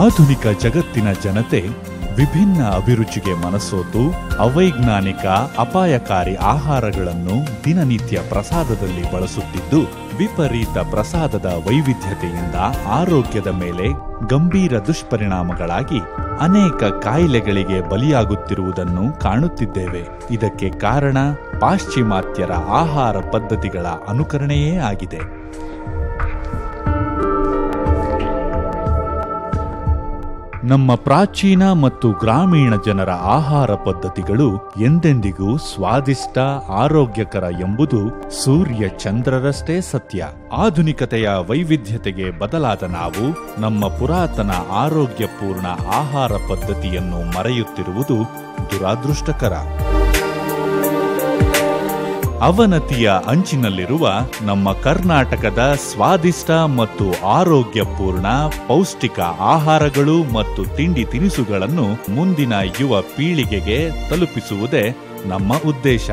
ಆಧುನಿಕ ಜಗತ್ತಿನ ಜನತೆ ವಿಭಿನ್ನ ಅಭಿರುಚಿಗೆ ಮನಸೋತು ಅವೈಜ್ಞಾನಿಕ ಅಪಾಯಕಾರಿ ಆಹಾರಗಳನ್ನು ದಿನನಿತ್ಯ ಪ್ರಸಾದದಲ್ಲಿ ಬಳಸುತ್ತಿದ್ದು ವಿಪರೀತ ಪ್ರಸಾದದ ವೈವಿಧ್ಯತೆಯಿಂದ ಆರೋಗ್ಯದ ಮೇಲೆ ಗಂಭೀರ ದುಷ್ಪರಿಣಾಮಗಳಾಗಿ ಅನೇಕ ಕಾಯಿಲೆಗಳಿಗೆ ಬಲಿಯಾಗುತ್ತಿರುವುದನ್ನು ಕಾಣುತ್ತಿದ್ದೇವೆ ಇದಕ್ಕೆ ಕಾರಣ ಪಾಶ್ಚಿಮಾತ್ಯರ ಆಹಾರ ಪದ್ಧತಿಗಳ ಅನುಕರಣೆಯೇ ಆಗಿದೆ ನಮ್ಮ ಪ್ರಾಚೀನ ಮತ್ತು ಗ್ರಾಮೀಣ ಜನರ ಆಹಾರ ಪದ್ಧತಿಗಳು ಎಂದೆಂದಿಗೂ ಸ್ವಾದಿಷ್ಟ ಆರೋಗ್ಯಕರ ಎಂಬುದು ಸೂರ್ಯ ಚಂದ್ರರಷ್ಟೇ ಸತ್ಯ ಆಧುನಿಕತೆಯ ವೈವಿಧ್ಯತೆಗೆ ಬದಲಾದ ನಾವು ನಮ್ಮ ಪುರಾತನ ಆರೋಗ್ಯಪೂರ್ಣ ಆಹಾರ ಪದ್ಧತಿಯನ್ನು ಮರೆಯುತ್ತಿರುವುದು ದುರಾದೃಷ್ಟಕರ ಅವನತಿಯ ಅಂಚಿನಲ್ಲಿರುವ ನಮ್ಮ ಕರ್ನಾಟಕದ ಸ್ವಾದಿಷ್ಟ ಮತ್ತು ಆರೋಗ್ಯಪೂರ್ಣ ಪೌಷ್ಟಿಕ ಆಹಾರಗಳು ಮತ್ತು ತಿಂಡಿ ತಿನಿಸುಗಳನ್ನು ಮುಂದಿನ ಯುವ ಪೀಳಿಗೆಗೆ ತಲುಪಿಸುವುದೇ ನಮ್ಮ ಉದ್ದೇಶ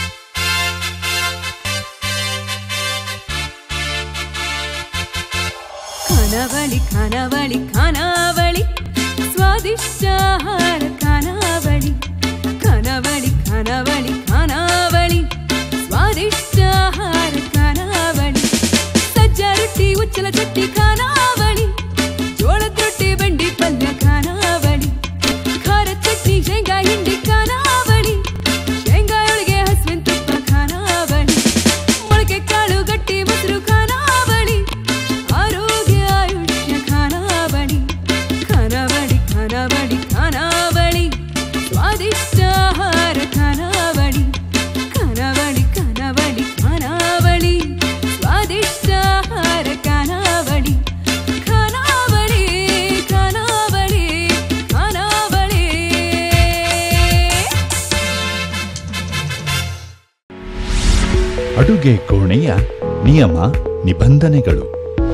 ಖಾನಾವಳಿ ಖಾನಾವಳಿ ಖಾನಾವಳಿ ಸ್ವಾದಿಷ್ಟ ಆಹಾರ ಖಾನಾವಳಿ ಖಾನಾವಳಿ ಖಾನಾವಳಿ ಖಾನಾವಳಿ ಸ್ವಾದಿಷ್ಟ ಆಹಾರ ಖಾನಾವಳಿ ಸಜ್ಜ ರೊಟ್ಟಿ ಉಚ್ಚಲ ಚಟ್ನಿ ಖಾನಾವಳಿ ಜೋಳದ ರೊಟ್ಟಿ ಬಂಡಿ ಪಲ್ಯ ಖಾನಾವಳಿ ಖಾರ ಚಟ್ನಿ ಶೇಂಗಾ ಹಿಂಡಿ ಖಾನಾವಳಿ ಶೇಂಗಾ ಒಳಗೆ ಹಸುವಿನ ತುಪ್ಪ ಖಾನಾವಳಿ ಮೊಳಕೆ ಕಾಳು ಗಟ್ಟಿ ಮೊಸರು ಖಾನಾವಳಿ ಆರೋಗ್ಯ ಆಯುಷ್ಯ ಖಾನಾವಳಿ ಖಾನಾವಳಿ ಖಾನಾವಳಿ ಖಾನಾವಳಿ ಸ್ವಾದಿಷ್ಟ ಆಹಾರ ಖಾನಾವಳಿ ಖಾನಾವಳಿ ಖಾನಾವಳಿ ಖಾನಾವಳಿ ಸ್ವಾದಿಷ್ಟ ಆಹಾರ ಖಾನಾವಳಿ ಖಾನಾವಳಿ ಖಾನಾವಳಿ ಖಾನಾವಳಿ ಅಡುಗೆ ಕೋಣೆಯ ನಿಯಮ ನಿಬಂಧನೆಗಳು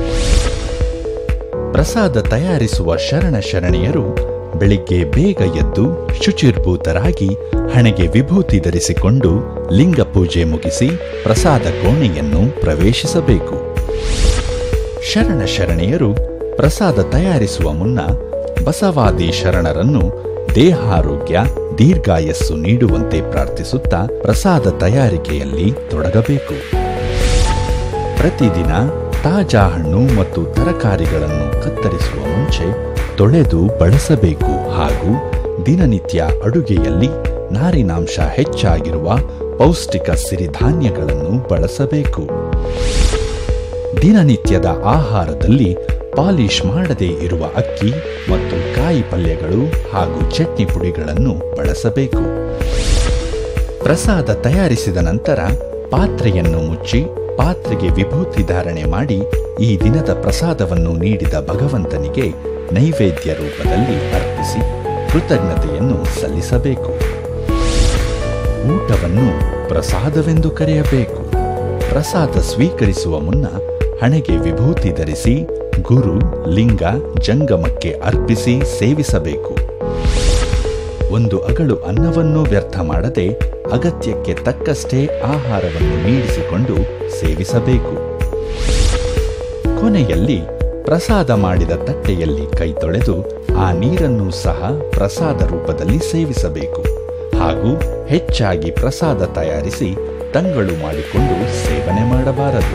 ಪ್ರಸಾದ ತಯಾರಿಸುವ ಶರಣ ಶರಣೆಯರು ಬೆಳಿಗ್ಗೆ ಬೇಗ ಎದ್ದು ಶುಚಿರ್ಭೂತರಾಗಿ ಹಣೆಗೆ ವಿಭೂತಿ ಧರಿಸಿಕೊಂಡು ಲಿಂಗ ಪೂಜೆ ಮುಗಿಸಿ ಪ್ರಸಾದ ಕೋಣೆಯನ್ನು ಪ್ರವೇಶಿಸಬೇಕು ಶರಣ ಶರಣೆಯರು ಪ್ರಸಾದ ತಯಾರಿಸುವ ಮುನ್ನ ಬಸವಾದಿ ಶರಣರನ್ನು ದೇಹಾರೋಗ್ಯ ದೀರ್ಘಾಯಸ್ಸು ನೀಡುವಂತೆ ಪ್ರಾರ್ಥಿಸುತ್ತಾ ಪ್ರಸಾದ ತಯಾರಿಕೆಯಲ್ಲಿ ತೊಡಗಬೇಕು ಪ್ರತಿದಿನ ತಾಜಾ ಹಣ್ಣು ಮತ್ತು ತರಕಾರಿಗಳನ್ನು ಕತ್ತರಿಸುವ ಮುಂಚೆ ತೊಳೆದು ಬಳಸಬೇಕು ಹಾಗೂ ದಿನನಿತ್ಯ ಅಡುಗೆಯಲ್ಲಿ ನಾರಿನಾಂಶ ಹೆಚ್ಚಾಗಿರುವ ಪೌಷ್ಟಿಕ ಸಿರಿಧಾನ್ಯಗಳನ್ನು ಬಳಸಬೇಕು ದಿನನಿತ್ಯದ ಆಹಾರದಲ್ಲಿ ಪಾಲಿಶ್ ಮಾಡದೇ ಇರುವ ಅಕ್ಕಿ ಮತ್ತು ಕಾಯಿ ಪಲ್ಯಗಳು ಹಾಗೂ ಚಟ್ನಿ ಪುಡಿಗಳನ್ನು ಬಳಸಬೇಕು ಪ್ರಸಾದ ತಯಾರಿಸಿದ ನಂತರ ಪಾತ್ರೆಯನ್ನು ಮುಚ್ಚಿ ಪಾತ್ರೆಗೆ ವಿಭೂತಿ ಧಾರಣೆ ಮಾಡಿ ಈ ದಿನದ ಪ್ರಸಾದವನ್ನು ನೀಡಿದ ಭಗವಂತನಿಗೆ ನೈವೇದ್ಯ ರೂಪದಲ್ಲಿ ಅರ್ಪಿಸಿ ಕೃತಜ್ಞತೆಯನ್ನು ಸಲ್ಲಿಸಬೇಕು ಊಟವನ್ನು ಪ್ರಸಾದವೆಂದು ಕರೆಯಬೇಕು ಪ್ರಸಾದ ಸ್ವೀಕರಿಸುವ ಮುನ್ನ ಹಣೆಗೆ ವಿಭೂತಿ ಧರಿಸಿ ಗುರು ಲಿಂಗ ಜಂಗಮಕ್ಕೆ ಅರ್ಪಿಸಿ ಸೇವಿಸಬೇಕು ಒಂದು ಅಗಳು ಅನ್ನವನ್ನು ವ್ಯರ್ಥ ಮಾಡದೆ ಅಗತ್ಯಕ್ಕೆ ತಕ್ಕಷ್ಟೇ ಆಹಾರವನ್ನು ನೀಡಿಸಿಕೊಂಡು ಸೇವಿಸಬೇಕು ಕೊನೆಯಲ್ಲಿ ಪ್ರಸಾದ ಮಾಡಿದ ತಟ್ಟೆಯಲ್ಲಿ ಕೈ ತೊಳೆದು ಆ ನೀರನ್ನು ಸಹ ಪ್ರಸಾದ ರೂಪದಲ್ಲಿ ಸೇವಿಸಬೇಕು ಹಾಗೂ ಹೆಚ್ಚಾಗಿ ಪ್ರಸಾದ ತಯಾರಿಸಿ ತಂಗಳು ಮಾಡಿಕೊಂಡು ಸೇವನೆ ಮಾಡಬಾರದು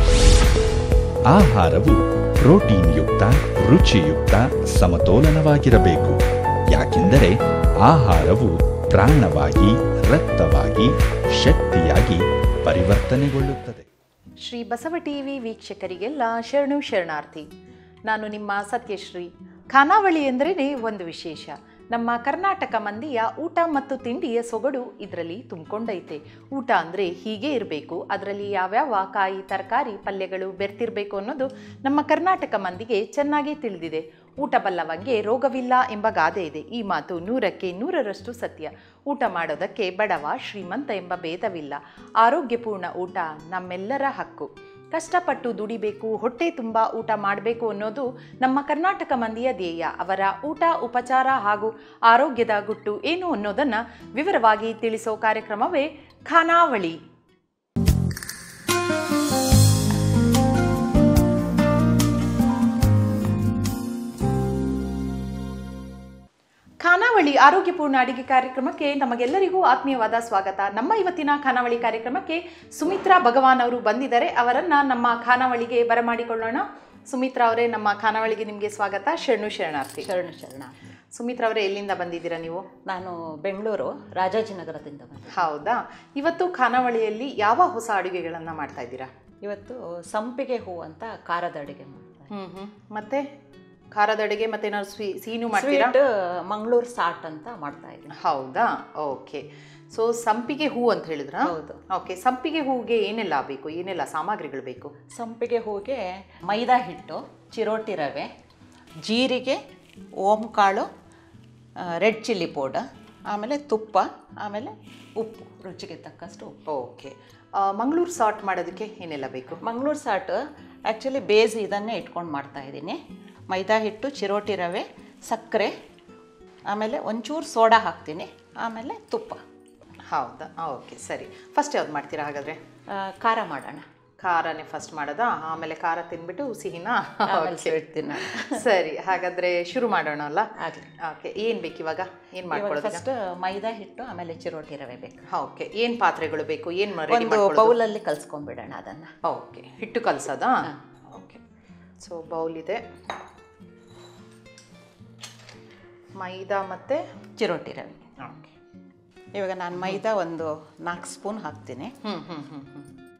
ಆಹಾರವು ಪ್ರೋಟೀನ್ ಯುಕ್ತ ರುಚಿಯುಕ್ತ ಸಮತೋಲನವಾಗಿರಬೇಕು ಯಾಕೆಂದರೆ ಆಹಾರವು ಪ್ರಾಣವಾಗಿ ರಕ್ತವಾಗಿ ಶಕ್ತಿಯಾಗಿ ಪರಿವರ್ತನೆಗೊಳ್ಳುತ್ತದೆ ಶ್ರೀ ಬಸವ ಟಿವಿ ವೀಕ್ಷಕರಿಗೆಲ್ಲ ಶರಣು ಶರಣಾರ್ಥಿ ನಾನು ನಿಮ್ಮ ಸತ್ಯಶ್ರೀ ಖಾನಾವಳಿ ಎಂದರೇ ಒಂದು ವಿಶೇಷ ನಮ್ಮ ಕರ್ನಾಟಕ ಮಂದಿಯ ಊಟ ಮತ್ತು ತಿಂಡಿಯ ಸೊಗಡು ಇದರಲ್ಲಿ ತುಂಬಿಕೊಂಡೈತೆ ಊಟ ಅಂದರೆ ಹೀಗೆ ಇರಬೇಕು ಅದರಲ್ಲಿ ಯಾವ್ಯಾವ ಕಾಯಿ ತರಕಾರಿ ಪಲ್ಯಗಳು ಬೆರ್ತಿರಬೇಕು ಅನ್ನೋದು ನಮ್ಮ ಕರ್ನಾಟಕ ಮಂದಿಗೆ ಚೆನ್ನಾಗಿ ತಿಳಿದಿದೆ ಊಟ ಬಲ್ಲವಂಗೆ ರೋಗವಿಲ್ಲ ಎಂಬ ಗಾದೆ ಇದೆ ಈ ಮಾತು ನೂರಕ್ಕೆ ನೂರರಷ್ಟು ಸತ್ಯ ಊಟ ಮಾಡೋದಕ್ಕೆ ಬಡವ ಶ್ರೀಮಂತ ಎಂಬ ಭೇದವಿಲ್ಲ ಆರೋಗ್ಯಪೂರ್ಣ ಊಟ ನಮ್ಮೆಲ್ಲರ ಹಕ್ಕು ಕಷ್ಟಪಟ್ಟು ದುಡಿಬೇಕು ಹೊಟ್ಟೆ ತುಂಬ ಊಟ ಮಾಡಬೇಕು ಅನ್ನೋದು ನಮ್ಮ ಕರ್ನಾಟಕ ಮಂದಿಯ ಧ್ಯೇಯ ಅವರ ಊಟ ಉಪಚಾರ ಹಾಗೂ ಆರೋಗ್ಯದ ಗುಟ್ಟು ಏನು ಅನ್ನೋದನ್ನು ವಿವರವಾಗಿ ತಿಳಿಸೋ ಕಾರ್ಯಕ್ರಮವೇ ಖಾನಾವಳಿ ಖಾನಾವಳಿ ಆರೋಗ್ಯಪೂರ್ಣ ಅಡಿಗೆ ಕಾರ್ಯಕ್ರಮಕ್ಕೆ ನಮಗೆಲ್ಲರಿಗೂ ಆತ್ಮೀಯವಾದ ಸ್ವಾಗತ ನಮ್ಮ ಇವತ್ತಿನ ಖಾನಾವಳಿ ಕಾರ್ಯಕ್ರಮಕ್ಕೆ ಸುಮಿತ್ರಾ ಭಗವಾನ್ ಅವರು ಬಂದಿದ್ದಾರೆ ಅವರನ್ನ ನಮ್ಮ ಖಾನಾವಳಿಗೆ ಬರಮಾಡಿಕೊಳ್ಳೋಣ ಸುಮಿತ್ರಾ ಅವರೇ ನಮ್ಮ ಖಾನಾವಳಿಗೆ ನಿಮಗೆ ಸ್ವಾಗತ ಶರಣು ಶರಣಾರ್ಥಿ ಶರಣ ಶರಣ ಸುಮಿತ್ರಾ ಅವರೇ ಎಲ್ಲಿಂದ ಬಂದಿದ್ದೀರಾ ನೀವು ನಾನು ಬೆಂಗಳೂರು ರಾಜಾಜಿನಗರದಿಂದ ಬಂದೆ ಹೌದಾ ಇವತ್ತು ಖಾನಾವಳಿಯಲ್ಲಿ ಯಾವ ಹೊಸ ಅಡುಗೆಗಳನ್ನು ಮಾಡ್ತಾ ಇದ್ದೀರಾ ಇವತ್ತು ಸಂಪಿಗೆ ಹೂ ಅಂತ ಖಾರದ ಅಡುಗೆ ಮಾಡ್ತಾರೆ ಹ್ಮ್ ಹ್ಮ್ ಮತ್ತೆ ಖಾರದ ಅಡುಗೆ ಮತ್ತೆ ಏನಾದ್ರು ಸ್ವೀ ಸೀನು ಮಾಡ್ತೀರಾ ಸ್ವೀಟ್ ಮಂಗಳೂರು ಸಾಟ್ ಅಂತ ಮಾಡ್ತಾ ಇದ್ದೀನಿ ಹೌದಾ ಓಕೆ ಸೊ ಸಂಪಿಗೆ ಹೂ ಅಂತ ಹೇಳಿದ್ರ ಹೌದು. ಓಕೆ ಸಂಪಿಗೆ ಹೂಗೆ ಏನೆಲ್ಲ ಬೇಕು ಏನೆಲ್ಲ ಸಾಮಗ್ರಿಗಳು ಬೇಕು ಸಂಪಿಗೆ ಹೂಗೆ ಮೈದಾ ಹಿಟ್ಟು ಚಿರೋಟಿ ರವೆ ಜೀರಿಗೆ ಓಂಕಾಳು ರೆಡ್ ಚಿಲ್ಲಿ ಪೌಡರ್ ಆಮೇಲೆ ತುಪ್ಪ ಆಮೇಲೆ ಉಪ್ಪು ರುಚಿಗೆ ತಕ್ಕಷ್ಟು ಉಪ್ಪು ಓಕೆ ಮಂಗಳೂರು ಸಾಟ್ ಮಾಡೋದಕ್ಕೆ ಏನೆಲ್ಲ ಬೇಕು ಮಂಗಳೂರು ಸಾಟ್ ಆ್ಯಕ್ಚುಲಿ ಬೇಸ್ ಇದನ್ನೇ ಇಟ್ಕೊಂಡು ಮಾಡ್ತಾ ಇದ್ದೀನಿ ಮೈದಾ ಹಿಟ್ಟು ಚಿರೋಟಿ ರವೆ ಸಕ್ಕರೆ ಆಮೇಲೆ ಒಂಚೂರು ಸೋಡಾ ಹಾಕ್ತೀನಿ ಆಮೇಲೆ ತುಪ್ಪ ಹೌದಾ ಓಕೆ ಸರಿ ಫಸ್ಟ್ ಯಾವ್ದು ಮಾಡ್ತೀರಾ ಹಾಗಾದ್ರೆ ಆ, ಖಾರ ಮಾಡೋಣ ಖಾರನೇ ಫಸ್ಟ್ ಮಾಡೋದಾ ಆಮೇಲೆ ಖಾರ ತಿಂದ್ಬಿಟ್ಟು ಸಿಹಿನಾ ಆಮೇಲೆ Okay. ಸ್ವೀಟ್ ತಿನ್ನೋಣ ಸರಿ ಹಾಗಾದ್ರೆ ಶುರು ಮಾಡೋಣ ಅಲ್ಲ ಆಗಲಿ ಓಕೆ ಏನು ಬೇಕು ಇವಾಗ ಏನು ಇವಾಗ ಮಾಡ್ಕೊಳ್ಳೋದು ಫಸ್ಟ್ ಮೈದಾ ಹಿಟ್ಟು ಆಮೇಲೆ ಚಿರೋಟಿ ರವೆ ಬೇಕು ಓಕೆ ಏನು ಪಾತ್ರೆಗಳು ಬೇಕು ಏನು ರೆಡಿ ಒಂದು ಬೌಲಲ್ಲಿ ಕಲ್ಸ್ಕೊಂಡ್ಬಿಡೋಣ ಅದನ್ನು ಓಕೆ ಹಿಟ್ಟು ಕಲಸೋದಾ ಓಕೆ ಸೊ ಬೌಲ್ ಇದೆ ಮೈದಾ ಮತ್ತು ಚಿರೋಟಿ ರವೆ ಓಕೆ ಇವಾಗ ನಾನು ಮೈದಾ ಒಂದು ನಾಲ್ಕು ಸ್ಪೂನ್ ಹಾಕ್ತೀನಿ ಹ್ಞೂ ಹ್ಞೂ ಹ್ಞೂ ಹ್ಞೂ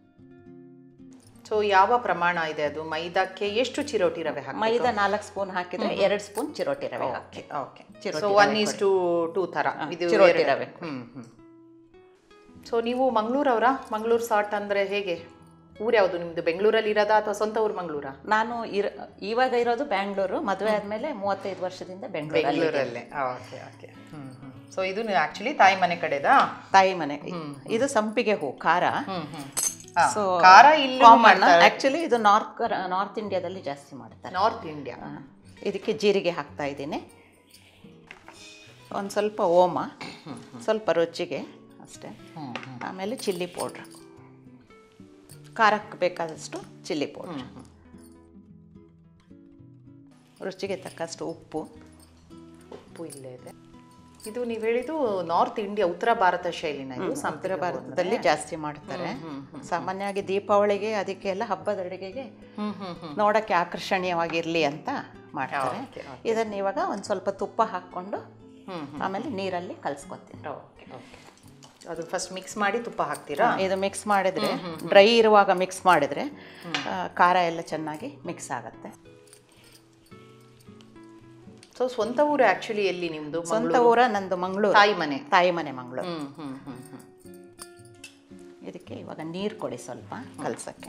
ಸೊ ಯಾವ ಪ್ರಮಾಣ ಇದೆ ಅದು ಮೈದಾಕ್ಕೆ ಎಷ್ಟು ಚಿರೋಟಿ ರವೆ ಹಾಕಿ ಮೈದಾ ನಾಲ್ಕು ಸ್ಪೂನ್ ಹಾಕಿದ್ರೆ ಎರಡು ಸ್ಪೂನ್ ಚಿರೋಟಿ ರವೆ ಓಕೆ ಹಾಕಿ okay chiroti so one is to two ಥರ ಇದು ಚಿರೋಟಿ ಎರಡು- ರವೆ. ಹ್ಮ್ ಹ್ಮ್ ಸೊ ನೀವು ಮಂಗಳೂರವರ ಮಂಗಳೂರು ಸಾಟ್ ಅಂದರೆ ಹೇಗೆ ಊರು ಯಾವುದು ನಿಮ್ಮದು ಬೆಂಗಳೂರಲ್ಲಿ ಇರೋದಾ ಅಥವಾ ಸ್ವಂತ ಊರು ಮಂಗಳೂರಾ ನಾನು ಇರ ಇವಾಗ ಇರೋದು ಬ್ಯಾಂಗ್ಳೂರು ಮದುವೆ ಆದಮೇಲೆ ಮೂವತ್ತೈದು ವರ್ಷದಿಂದ ಬೆಂಗಳೂರಲ್ಲಿ ಬೆಂಗಳೂರಲ್ಲೇ okay okay hmm hmm so ಇದು ಆ್ಯಕ್ಚುಲಿ ತಾಯಿ ಮನೆ ಕಡೆದಾ ತಾಯಿ ಮನೆ ಇದು ಸಂಪಿಗೆ ಹೂ ಖಾರ ಹ್ಮ್ ಹ್ಮ್ ಸೊ ಖಾರ ಇಲ್ಲೂ ಮಾಡ್ತಾರೆ ಆ್ಯಕ್ಚುಲಿ ಇದು ನಾರ್ತ್ ನಾರ್ತ್ ಇಂಡಿಯಾದಲ್ಲಿ ಜಾಸ್ತಿ ಮಾಡ್ತಾರೆ ನಾರ್ತ್ ಇಂಡಿಯಾ ಆ, ಇದಕ್ಕೆ ಜೀರಿಗೆ ಹಾಕ್ತಾ ಇದ್ದೀನಿ ಒಂದು ಸ್ವಲ್ಪ ಓಮ ಸ್ವಲ್ಪ ರುಚಿಗೆ ಅಷ್ಟೇ ಆಮೇಲೆ ಚಿಲ್ಲಿ ಪೌಡ್ರ್ ಖಾರಕ್ಕೆ ಬೇಕಾದಷ್ಟು ಚಿಲ್ಲಿ ಪೌಡ್ರ್ ರುಚಿಗೆ ತಕ್ಕಷ್ಟು ಉಪ್ಪು ಉಪ್ಪು ಇಲ್ಲೇ ಇದೆ ಇದು ನೀವು ಹೇಳಿದ್ದು ನಾರ್ತ್ ಇಂಡಿಯಾ ಉತ್ತರ ಭಾರತ ಶೈಲಿನ ಇದು ಉತ್ತರ ಸಂಪಿಗೆ ಭಾರತದಲ್ಲಿ ಜಾಸ್ತಿ ಮಾಡ್ತಾರೆ ಸಾಮಾನ್ಯವಾಗಿ ದೀಪಾವಳಿಗೆ ಅದಕ್ಕೆಲ್ಲ ಹಬ್ಬದ ಅಡುಗೆಗೆ ಹ್ಮ್ ಹ್ಮ್ ಹ್ಮ್ ನೋಡೋಕ್ಕೆ ಆಕರ್ಷಣೀಯವಾಗಿರಲಿ ಅಂತ ಮಾಡ್ತಾರೆ ಓಕೆ, ಇದನ್ನು ಇವಾಗ ಒಂದು ಸ್ವಲ್ಪ ತುಪ್ಪ ಹಾಕ್ಕೊಂಡು ಹ್ಮ್ ಆಮೇಲೆ ನೀರಲ್ಲಿ ಕಲಿಸ್ಕೊತೀನಿ ಓಕೆ ಓಕೆ ಅದು ಫಸ್ಟ್ ಮಿಕ್ಸ್ ಮಾಡಿ ತುಪ್ಪ ಹಾಕ್ತೀರಾ ಇದು ಮಿಕ್ಸ್ ಮಾಡಿದ್ರೆ ಡ್ರೈ ಇರುವಾಗ ಮಿಕ್ಸ್ ಮಾಡಿದ್ರೆ ಆ, ಖಾರ ಎಲ್ಲ ಚೆನ್ನಾಗಿ ಮಿಕ್ಸ್ ಆಗುತ್ತೆ ಸೊ ಸ್ವಂತ ಊರು ಆ್ಯಕ್ಚುಲಿ ಎಲ್ಲಿ ನಿಮ್ಮದು ಸ್ವಂತ ಊರ ನಂದು ಮಂಗಳೂರು ತಾಯಿ ಮನೆ ತಾಯಿ ಮನೆ ಮಂಗಳೂರು ಹ್ಮ್ ಹ್ಮ್ ಹ್ಮ್ ಹ್ಮ್ ಇದಕ್ಕೆ ಇವಾಗ ನೀರು ಕೊಡಿ ಸ್ವಲ್ಪ ಕಲ್ಸಕ್ಕೆ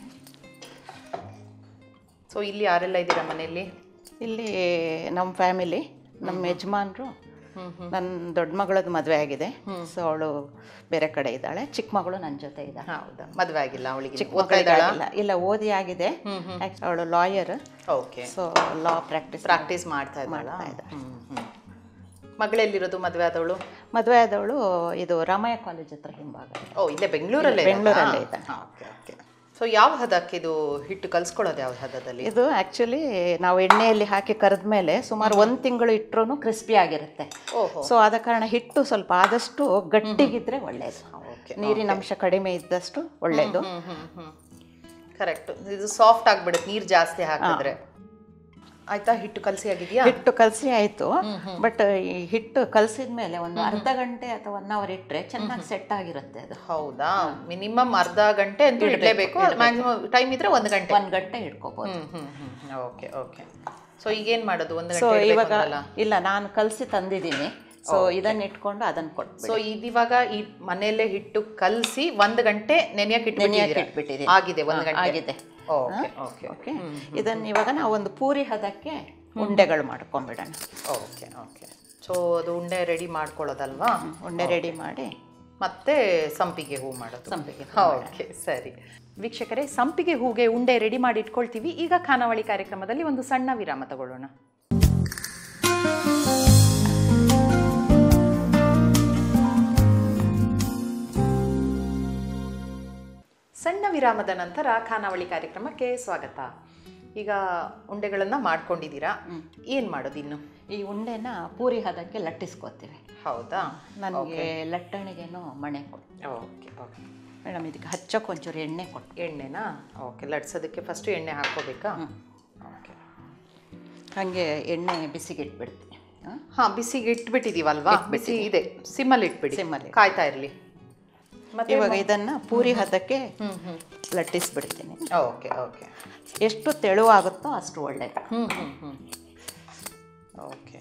ಸೊ ಇಲ್ಲಿ ಯಾರೆಲ್ಲ ಇದ್ದೀರಾ ಮನೆಯಲ್ಲಿ ಇಲ್ಲಿ ನಮ್ಮ ಫ್ಯಾಮಿಲಿ ನಮ್ಮ ಯಜಮಾನ್ರು ನನ್ನ ದೊಡ್ಡ ಮಗಳದ್ದು ಮದುವೆ ಆಗಿದೆ ಸೊ ಅವಳು ಬೇರೆ ಕಡೆ ಇದ್ದಾಳೆ ಚಿಕ್ಕ ಮಗಳು ನನ್ನ ಜೊತೆ ಇದ್ದಾಳೆ ಹೌದಾ ಮದುವೆ ಆಗಿಲ್ಲ ಅವಳಿಗೆ ಚಿಕ್ಕ ಓದ್ತಾ ಇದ್ದಾಳಾ ಮಗಳಿಗಾಗಿಲ್ಲ ಇಲ್ಲ ಓದಿ ಆಗಿದೆ ಅವಳು lawyer okay so law practice practice ಮಾಡ್ತಾ ಇದ್ದಾಳ ಹ್ಮ್ ಹ್ಮ್ ಮಗಳೆಲ್ಲಿರೋದು ಮದುವೆ ಆದವಳು ಮದುವೆ ಆದವಳು ಇದು ರಾಮಯ್ಯ ಕಾಲೇಜ್ ಹತ್ರ ಹಿಂಭಾಗ ಓ ಇಲ್ಲೇ ಬೆಂಗಳೂರಲ್ಲೇ ಬೆಂಗಳೂರಲ್ಲೇ ಇದೆ. ಓಕೆ ಓಕೆ ಸೊ ಯಾವ ಹದಕ್ಕೆ ಇದು ಹಿಟ್ಟು ಕಲ್ಸ್ಕೊಳ್ಳೋದು ಯಾವ ಹದದಲ್ಲಿ ಇದು ಆ್ಯಕ್ಚುಲಿ ನಾವು ಎಣ್ಣೆಯಲ್ಲಿ ಹಾಕಿ ಕರೆದ ಮೇಲೆ ಸುಮಾರು ಒಂದು ತಿಂಗಳು ಇಟ್ಟರು ಕ್ರಿಸ್ಪಿ ಆಗಿರುತ್ತೆ ಓಹೋ ಸೊ ಆದ ಕಾರಣ ಹಿಟ್ಟು ಸ್ವಲ್ಪ ಆದಷ್ಟು ಗಟ್ಟಿಗಿದ್ರೆ ಒಳ್ಳೆಯದು ಓಕೆ ನೀರಿನ ಅಂಶ ಕಡಿಮೆ ಇದ್ದಷ್ಟು ಒಳ್ಳೆಯದು ಹ್ಮ್ ಹ್ಮ್ ಹ್ಮ್ ಕರೆಕ್ಟ್ ಇದು ಸಾಫ್ಟ್ ಆಗ್ಬಿಡುತ್ತೆ ನೀರು ಜಾಸ್ತಿ ಹಾಕಿದ್ರೆ ಆಯ್ತಾ ಹಿಟ್ಟು ಕಲಸಿ ಆಗಿದೆಯಾ ಹಿಟ್ಟು ಕಲಸಿ ಆಯಿತು ಬಟ್ ಈ ಹಿಟ್ಟು ಕಲಸಿದ ಮೇಲೆ ಒಂದು ಅರ್ಧ ಗಂಟೆ ಅಥವಾ ಒನ್ ಅವರ್ ಇಟ್ಟರೆ ಚೆನ್ನಾಗಿ ಸೆಟ್ ಆಗಿರುತ್ತೆ ಅದು ಹೌದಾ ಮಿನಿಮಮ್ ಅರ್ಧ ಗಂಟೆ ಅಂತೂ ಇಡಲೇಬೇಕು ಮ್ಯಾಕ್ಸಿಮಮ್ ಟೈಮ್ ಇದ್ರೆ ಒಂದು ಗಂಟೆ ಒಂದು ಗಂಟೆ ಇಟ್ಕೋಬೋದು hmm hmm hmm okay okay so ಈಗೇನ್ ಮಾಡೋದು ಒಂದು ಸೊ ಗಂಟೆ ಇವಾಗ ಇವಾಗ ಇಲ್ಲ ನಾನು ಕಲಸಿ ತಂದಿದ್ದೀನಿ ಸೊ ಇದನ್ನ ಇಟ್ಕೊಂಡು ಅದನ್ನ ಕೊಟ್ಟು ಸೊ ಇದಿವಾಗ ಈ ಮನೆಯಲ್ಲೇ ಹಿಟ್ಟು ಕಲಸಿ ಒಂದು ಗಂಟೆ ನೆನೆಯಕ್ಕೆ ನೆನೆಯಕ್ಕೆ ಇಟ್ಬಿಟ್ಟಿದ್ದೀರಾ ಇಟ್ಬಿಟ್ಟಿದ್ದೀನಿ. ಆಗಿದೆ ಒಂದು ಹಾ, ಗಂಟೆ ಆಗಿದೆ. ಓಕೆ ಓಕೆ ಓಕೆ ಇದನ್ನ ಇವಾಗ ನಾವು ಒಂದು ಪೂರಿ ಹದಕ್ಕೆ ಉಂಡೆಗಳು ಮಾಡ್ಕೊಂಡ್ಬಿಡೋಣ ಓಕೆ ಓಕೆ ಸೊ ಅದು ಉಂಡೆ ರೆಡಿ ಮಾಡ್ಕೊಳ್ಳೋದಲ್ವಾ ಉಂಡೆ ರೆಡಿ ಮಾಡಿ ಮತ್ತೆ ಸಂಪಿಗೆ ಹೂ ಮಾಡೋದು ಸಂಪಿಗೆ ಓಕೆ ಸರಿ ವೀಕ್ಷಕರೇ ಸಂಪಿಗೆ ಹೂಗೆ ಉಂಡೆ ರೆಡಿ ಮಾಡಿ ಇಟ್ಕೊಳ್ತೀವಿ ಈಗ ಖಾನಾವಳಿ ಕಾರ್ಯಕ್ರಮದಲ್ಲಿ ಒಂದು ಸಣ್ಣ ವಿರಾಮ ತಗೊಳ್ಳೋಣ ಸಣ್ಣ ವಿರಾಮದ ನಂತರ ಖಾನಾವಳಿ ಕಾರ್ಯಕ್ರಮಕ್ಕೆ ಸ್ವಾಗತ ಈಗ ಉಂಡೆಗಳನ್ನು ಮಾಡ್ಕೊಂಡಿದ್ದೀರಾ ಏನು ಮಾಡೋದು ಇನ್ನು ಈ ಉಂಡೆನ ಪೂರಿ ಹದಕ್ಕೆ ಲಟ್ಟಿಸ್ಕೊತೀವಿ ಹೌದಾ ನನಗೆ ಲಟ್ಟಣಿಗೆನೂ ಮಣೆ ಕೊಟ್ಟು ಓಕೆ ಓಕೆ ಮೇಡಮ್ ಇದಕ್ಕೆ ಹಚ್ಚೋಕೆ ಒಂಚೂರು ಎಣ್ಣೆ ಕೊಟ್ಟು ಎಣ್ಣೆನಾ ಓಕೆ ಲಟ್ಸೋದಕ್ಕೆ ಫಸ್ಟು ಎಣ್ಣೆ ಹಾಕ್ಕೋಬೇಕಾ ಓಕೆ ಹಾಗೆ ಎಣ್ಣೆ ಬಿಸಿಗೆ ಇಟ್ಬಿಡ್ತೀನಿ ಹಾಂ ಹಾಂ ಬಿಸಿಗೆ ಇಟ್ಬಿಟ್ಟಿದೀವಲ್ವಾ ಬಿಸಿ ಇದೆ ಸಿಮ್ಮಲ್ಲಿ ಇಟ್ಬಿಡಿ ಸಿಮ್ಮಲ್ಲಿ. ಕಾಯ್ತಾ ಇರಲಿ ಮತ್ತೆ ಇವಾಗ ಇದನ್ನು ಪೂರಿ ಹದಕ್ಕೆ ಹ್ಞೂ ಹ್ಞೂ ಲಟ್ಟಿಸ್ಬಿಡ್ತೀನಿ ಓಕೆ ಓಕೆ ಎಷ್ಟು ತೆಳುವಾಗುತ್ತೋ ಅಷ್ಟು ಒಳ್ಳೆಯದು ಹ್ಞೂ ಹ್ಞೂ ಹ್ಞೂ ಓಕೆ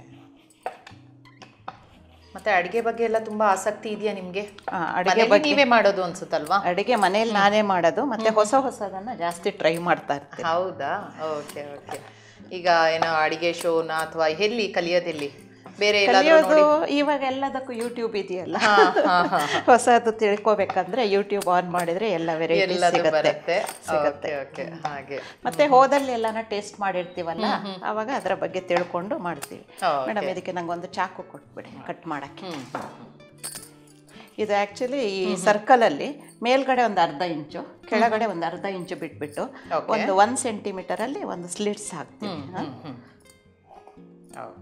ಮತ್ತೆ ಅಡಿಗೆ ಬಗ್ಗೆ ಎಲ್ಲ ತುಂಬಾ ಆಸಕ್ತಿ ಇದೆಯಾ ನಿಮ್ಗೆ ಆ, ಅಡಿಗೆ ಮನೇಲಿ ಬಗ್ಗೆ ನೀವೇ ಮಾಡೋದು ಅನ್ಸುತ್ತಲ್ವಾ ಅಡುಗೆ ಮನೇಲಿ ನಾನೇ ಮಾಡೋದು ಮತ್ತೆ ಹೊಸ ಹೊಸದನ್ನು ಜಾಸ್ತಿ ಟ್ರೈ ಮಾಡ್ತಾ ಇರ್ತೀನಿ ಹೌದಾ ಓಕೆ ಓಕೆ ಈಗ ಏನೋ ಅಡಿಗೆ ಶೋನ ಅಥವಾ ಎಲ್ಲಿ ಕಲಿಯೋದೆಲ್ಲಿ ಬೇರೆ ಎಲ್ಲಾದ್ರೂ ಕಲಿಯೋದು ನೋಡಿ ಇವಾಗ ಎಲ್ಲದಕ್ಕೂ ಯೂಟ್ಯೂಬ್ ಇದೆಯಲ್ಲ ಹಾ, ಹಾ, ಹಾ. ಹೊಸದು ತಿಳ್ಕೊಬೇಕಂದ್ರೆ ಯೂಟ್ಯೂಬ್ ಆನ್ ಮಾಡಿದ್ರೆ ಎಲ್ಲ ವೆರೈಟಿ ಎಲ್ಲದು ಸಿಗುತ್ತೆ ಬರುತ್ತೆ ಸಿಗುತ್ತೆ ಓಕೆ ಓಕೆ ಹಾಗೆ ಮತ್ತೆ ಹೋದಲ್ಲಿ ಎಲ್ಲಾನ ಟೇಸ್ಟ್ ಮಾಡಿರ್ತೀವಲ್ಲ ಅವಾಗ ಅದರ ಬಗ್ಗೆ ತಿಳ್ಕೊಂಡು ಮಾಡ್ತೀವಿ Okay. ಮೇಡಮ್ ಇದಕ್ಕೆ ನಂಗೆ ಒಂದು ಚಾಕು ಕೊಟ್ಬಿಡಿ ಕಟ್ ಮಾಡಕ್ಕೆ ಹ್ಮ್ ಇದು ಆ್ಯಕ್ಚುಲಿ ಈ ಸರ್ಕಲಲ್ಲಿ ಮೇಲ್ಗಡೆ ಒಂದು ಅರ್ಧ ಇಂಚು ಕೆಳಗಡೆ ಒಂದು ಅರ್ಧ ಇಂಚು ಬಿಟ್ಬಿಟ್ಟು Okay. ಒಂದು ಒನ್ ಸೆಂಟಿಮೀಟರಲ್ಲಿ ಒಂದು ಸ್ಲಿಟ್ಸ್ ಹಾಕ್ತೀವಿ ಹಾ? ಓಕೆ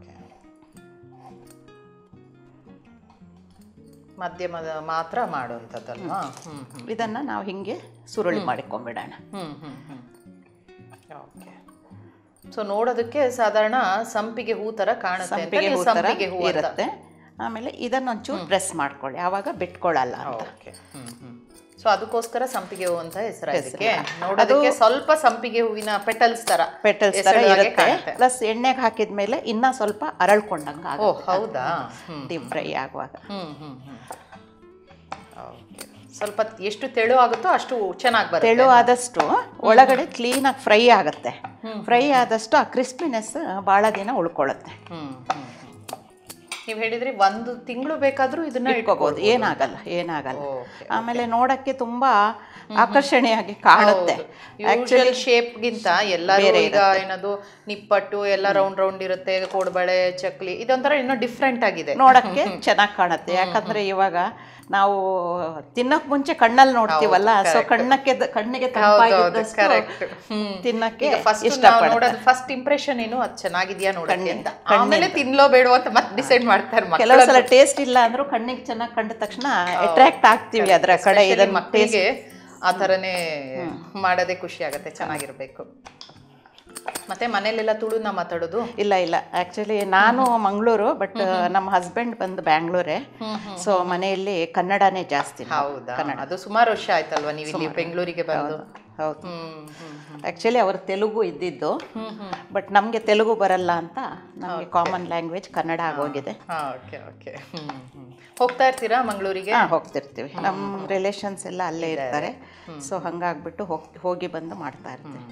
ಮಧ್ಯಮದ ಮಾತ್ರ ಮಾಡುವಂಥದ್ದಲ್ವಾ ಹ್ಮ್ ಹ್ಮ್ ಇದನ್ನ ನಾವು ಹಿಂಗೆ ಸುರುಳಿ ಮಾಡಿಕೊಂಡ್ಬಿಡೋಣ ಹ್ಮ್ ಹ್ಮ್ ಹ್ಮ್ ಓಕೆ ಸೊ ನೋಡೋದಕ್ಕೆ ಸಾಧಾರಣ ಸಂಪಿಗೆ ಹೂ ತರ ಕಾಣುತ್ತೆ ಅಂತ ಸಂಪಿಗೆ ನೀವು ಹೂ ಥರ ಸಂಪಿಗೆ ಹೂ ಅಂತ ಇರುತ್ತೆ ಆಮೇಲೆ ಇದನ್ನೊಂಚೂರು ಪ್ರೆಸ್ ಮಾಡ್ಕೊಳ್ಳಿ ಆವಾಗ ಬಿಟ್ಕೊಳ್ಳಲ್ಲ ಅಂತ ಓಕೆ ಹ್ಮ್ ಹ್ಮ್ ಸೊ ಅದಕ್ಕೋಸ್ಕರ ಸಂಪಿಗೆ ಹೂ ಅಂತ ಹೆಸರು ಇದಕ್ಕೆ ನೋಡೋದಕ್ಕೆ ಸ್ವಲ್ಪ ಸಂಪಿಗೆ ಹೂವಿನ ಪೆಟಲ್ಸ್ ತರ ಪೆಟಲ್ಸ್ ಥರ ಹೆಸರು ಹಾಗೆ ಇರುತ್ತೆ ಕಾಣುತ್ತೆ. ಪ್ಲಸ್ ಎಣ್ಣೆಗೆ ಹಾಕಿದ್ಮೇಲೆ ಇನ್ನೂ ಸ್ವಲ್ಪ ಅರಳ್ಕೊಂಡಂಗೆ ಓ ಆಗುತ್ತೆ ಹೌದಾ ಹ್ಮ್ ಡೀಪ್ ಫ್ರೈ ಆಗುವಾಗ ಹ್ಮ್ ಹ್ಮ್ ಹ್ಮ್ ಓಕೆ ಸ್ವಲ್ಪ ಎಷ್ಟು ತೆಳು ಆಗುತ್ತೋ ಅಷ್ಟು ಚೆನ್ನಾಗಿ ಬರುತ್ತೆ ತೆಳು ಆದಷ್ಟು ಒಳಗಡೆ ಕ್ಲೀನಾಗಿ ಫ್ರೈ ಆಗುತ್ತೆ ಫ್ರೈ ಆದಷ್ಟು ಆ ಕ್ರಿಸ್ಪಿನೆಸ್ ಭಾಳ ದಿನ ಉಳ್ಕೊಳ್ಳುತ್ತೆ ಹ್ಮ್ ಹ್ಮ್ ನೀವು ಹೇಳಿದ್ರಿ ಒಂದು ತಿಂಗಳು ಬೇಕಾದ್ರೂ ಇದನ್ನ ಇಟ್ಕೋಬಹುದು ಏನಾಗಲ್ಲ ಏನಾಗಲ್ಲ Okay, ಆಮೇಲೆ ನೋಡಕ್ಕೆ ತುಂಬಾ ಆಕರ್ಷಣೀಯವಾಗಿ ಕಾಣುತ್ತೆ ಯೂಶುವಲ್ ಶೇಪ್ಗಿಂತ ಎಲ್ಲರೂ ಈಗ ಏನದು ನಿಪ್ಪಟ್ಟು ಎಲ್ಲ ರೌಂಡ್ ರೌಂಡ್ ಇರುತ್ತೆ ಕೋಡ್ಬಳೆ ಚಕ್ಲಿ ಇದೊಂಥರ ಇನ್ನೂ ಡಿಫ್ರೆಂಟ್ ಆಗಿದೆ ನೋಡಕ್ಕೆ ಚೆನ್ನಾಗಿ ಕಾಣುತ್ತೆ ಯಾಕಂದ್ರೆ ಇವಾಗ ನಾವು ತಿನ್ನಕ್ ಮುಂಚೆ ಕಣ್ಣಲ್ಲಿ ನೋಡ್ತೀವಲ್ಲ ಸೊ ಕಣ್ಣಕ್ಕೆ ಕಣ್ಣಿಗೆ ತಂಪಾಗಿದ್ದಷ್ಟು ಕರೆಕ್ಟ್ ಹ್ಮ್ ತಿನ್ನಕ್ಕೆ ಫಸ್ಟ್ ಇಷ್ಟಪಡ್ತಾರೆ ನೋಡೋದು ಫಸ್ಟ್ ಇಂಪ್ರೆಷನ್ ಏನು ಅದು ಚೆನ್ನಾಗಿದ್ಯಾ ನೋಡಕ್ಕೆ ಅಂತ ಆಮೇಲೆ ತಿನ್ಲೋ ಬೇಡವೋ ಅಂತ ಮತ್ತೆ ಡಿಸೈಡ್ ಮಾಡ್ತಾರೆ ಮಕ್ಕಳು ಕೆಲವು ಸಲ ಟೇಸ್ಟ್ ಇಲ್ಲ ಅಂದ್ರೂ ಕಣ್ಣಿಗೆ ಚೆನ್ನಾಗಿ ಕಂಡ ತಕ್ಷಣ ಅಟ್ರಾಕ್ಟ್ ಆಗ್ತೀವಿ ಅದರ ಕಡೆ ಇದನ್ನ ಮಕ್ಕಳಿಗೆ ಆ ಥರನೇ ಮಾಡೋದೇ ಖುಷಿ ಆಗುತ್ತೆ ಚೆನ್ನಾಗಿರ್ಬೇಕು ಮತ್ತೆ ಮನೇಲೆಲ್ಲ ತುಳುನ ಮಾತಾಡೋದು ಇಲ್ಲ ಇಲ್ಲ ಆಕ್ಚುಲಿ ನಾನು ಮಂಗಳೂರು ಬಟ್ ನಮ್ಮ ಹಸ್ಬೆಂಡ್ ಬಂದು ಬ್ಯಾಂಗ್ಳೂರೇ ಸೊ ಮನೆಯಲ್ಲಿ ಕನ್ನಡನೇ ಜಾಸ್ತಿ ನಾವು. ಹೌದಾ ಅದು ಸುಮಾರು ವರ್ಷ ಆಯ್ತಲ್ವಾ ನೀವು ಇಲ್ಲಿ ಬೆಂಗಳೂರಿಗೆ ಬಂದು ಹೌದು ಹ್ಮ್ ಹ್ಮ್ ಆ್ಯಕ್ಚುಲಿ ಅವರು ತೆಲುಗು ಇದ್ದಿದ್ದು ಬಟ್ ನಮಗೆ ತೆಲುಗು ಬರಲ್ಲ ಅಂತ ನಮಗೆ ಕಾಮನ್ ಲ್ಯಾಂಗ್ವೇಜ್ ಕನ್ನಡ ಆಗೋಗಿದೆ ಹಾ ಓಕೆ ಓಕೆ ಹ್ಮ್ ಹ್ಮ್ ಹೋಗ್ತಾ ಇರ್ತೀರಾ ಮಂಗಳೂರಿಗೆ ಹಾಂ ಹೋಗ್ತಿರ್ತೀವಿ ನಮ್ಮ ರಿಲೇಷನ್ಸ್ ಎಲ್ಲ ಅಲ್ಲೇ ಇರ್ತಾರೆ ಸೊ ಹಂಗಾಗ್ಬಿಟ್ಟು ಹೋಗಿ ಹೋಗಿ ಬಂದು ಮಾಡ್ತಾ ಇರ್ತೀವಿ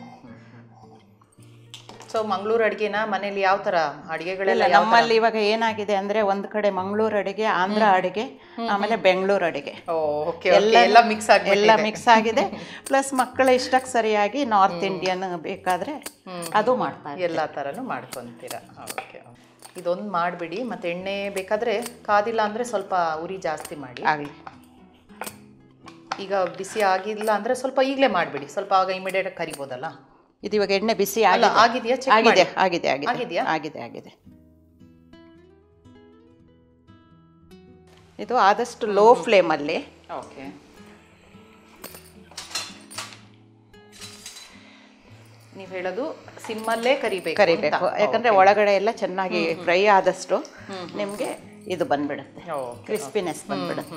ಸೊ ಮಂಗಳೂರು ಅಡುಗೆನ ಮನೇಲಿ ಯಾವ ಥರ ಅಡುಗೆಗಳೆಲ್ಲ ಇಲ್ಲ ನಮ್ಮಲ್ಲಿ ಇವಾಗ ಏನಾಗಿದೆ ಅಂದ್ರೆ ಒಂದ್ ಕಡೆ ಮಂಗಳೂರು ಅಡಿಗೆ ಆಂಧ್ರ ಅಡಿಗೆ ಆಮೇಲೆ ಬೆಂಗಳೂರು ಅಡಿಗೆ ಓಕೆ ಎಲ್ಲ ಮಿಕ್ಸ್ ಆಗಿ ಎಲ್ಲ ಮಿಕ್ಸ್ ಆಗಿದೆ ಪ್ಲಸ್ ಮಕ್ಕಳ ಇಷ್ಟಕ್ಕೆ ಸರಿಯಾಗಿ ನಾರ್ತ್ ಇಂಡಿಯನ್ ಬೇಕಾದ್ರೆ ಅದು ಮಾಡ್ತಾ ಇರ್ತೀವಿ. ಎಲ್ಲ ಥರನೂ ಮಾಡ್ಕೊತೀರಾ ಓಕೆ ಇದೊಂದು ಮಾಡಿಬಿಡಿ ಮತ್ತು ಎಣ್ಣೆ ಬೇಕಾದರೆ ಕಾದಿಲ್ಲ ಅಂದರೆ ಸ್ವಲ್ಪ ಉರಿ ಜಾಸ್ತಿ ಮಾಡಿ ಆಗ್ಲಿ ಈಗ ಬಿಸಿ ಆಗಿಲ್ಲ ಅಂದರೆ ಸ್ವಲ್ಪ ಈಗಲೇ ಮಾಡಿಬಿಡಿ ಸ್ವಲ್ಪ ಆಗ ಇಮಿಡಿಯೇಟ್ ಕರಿಬೋದಲ್ಲ ಇದು ಇವಾಗ ಎಣ್ಣೆ ಬಿಸಿ ಅಲ್ಲ ಆಗಿದೆ ಆಗಿದೆಯಾ ಚೆಕ್ ಆಗಿದೆ ಮಾಡಿ ಆಗಿದೆ ಆಗಿದೆ ಆಗಿದ್ಯಾ? ಆಗಿದೆ ಆಗಿದೆ ಇದು ಆದಷ್ಟು ಲೋ ಫ್ಲೇಮಲ್ಲಿ ಓಕೆ ನೀವು ಹೇಳೋದು ಸಿಮ್ಮಲ್ಲೇ ಕರಿಬೇಕು ಕರಿಬೇಕು ಯಾಕಂದ್ರೆ ಒಳಗಡೆ ಎಲ್ಲ ಚೆನ್ನಾಗಿ ಫ್ರೈ ಆದಷ್ಟು ನಿಮಗೆ ಇದು ಬಂದ್ಬಿಡುತ್ತೆ ಓಕೆ ಕ್ರಿಸ್ಪಿನೆಸ್ ಬಂದ್ಬಿಡುತ್ತೆ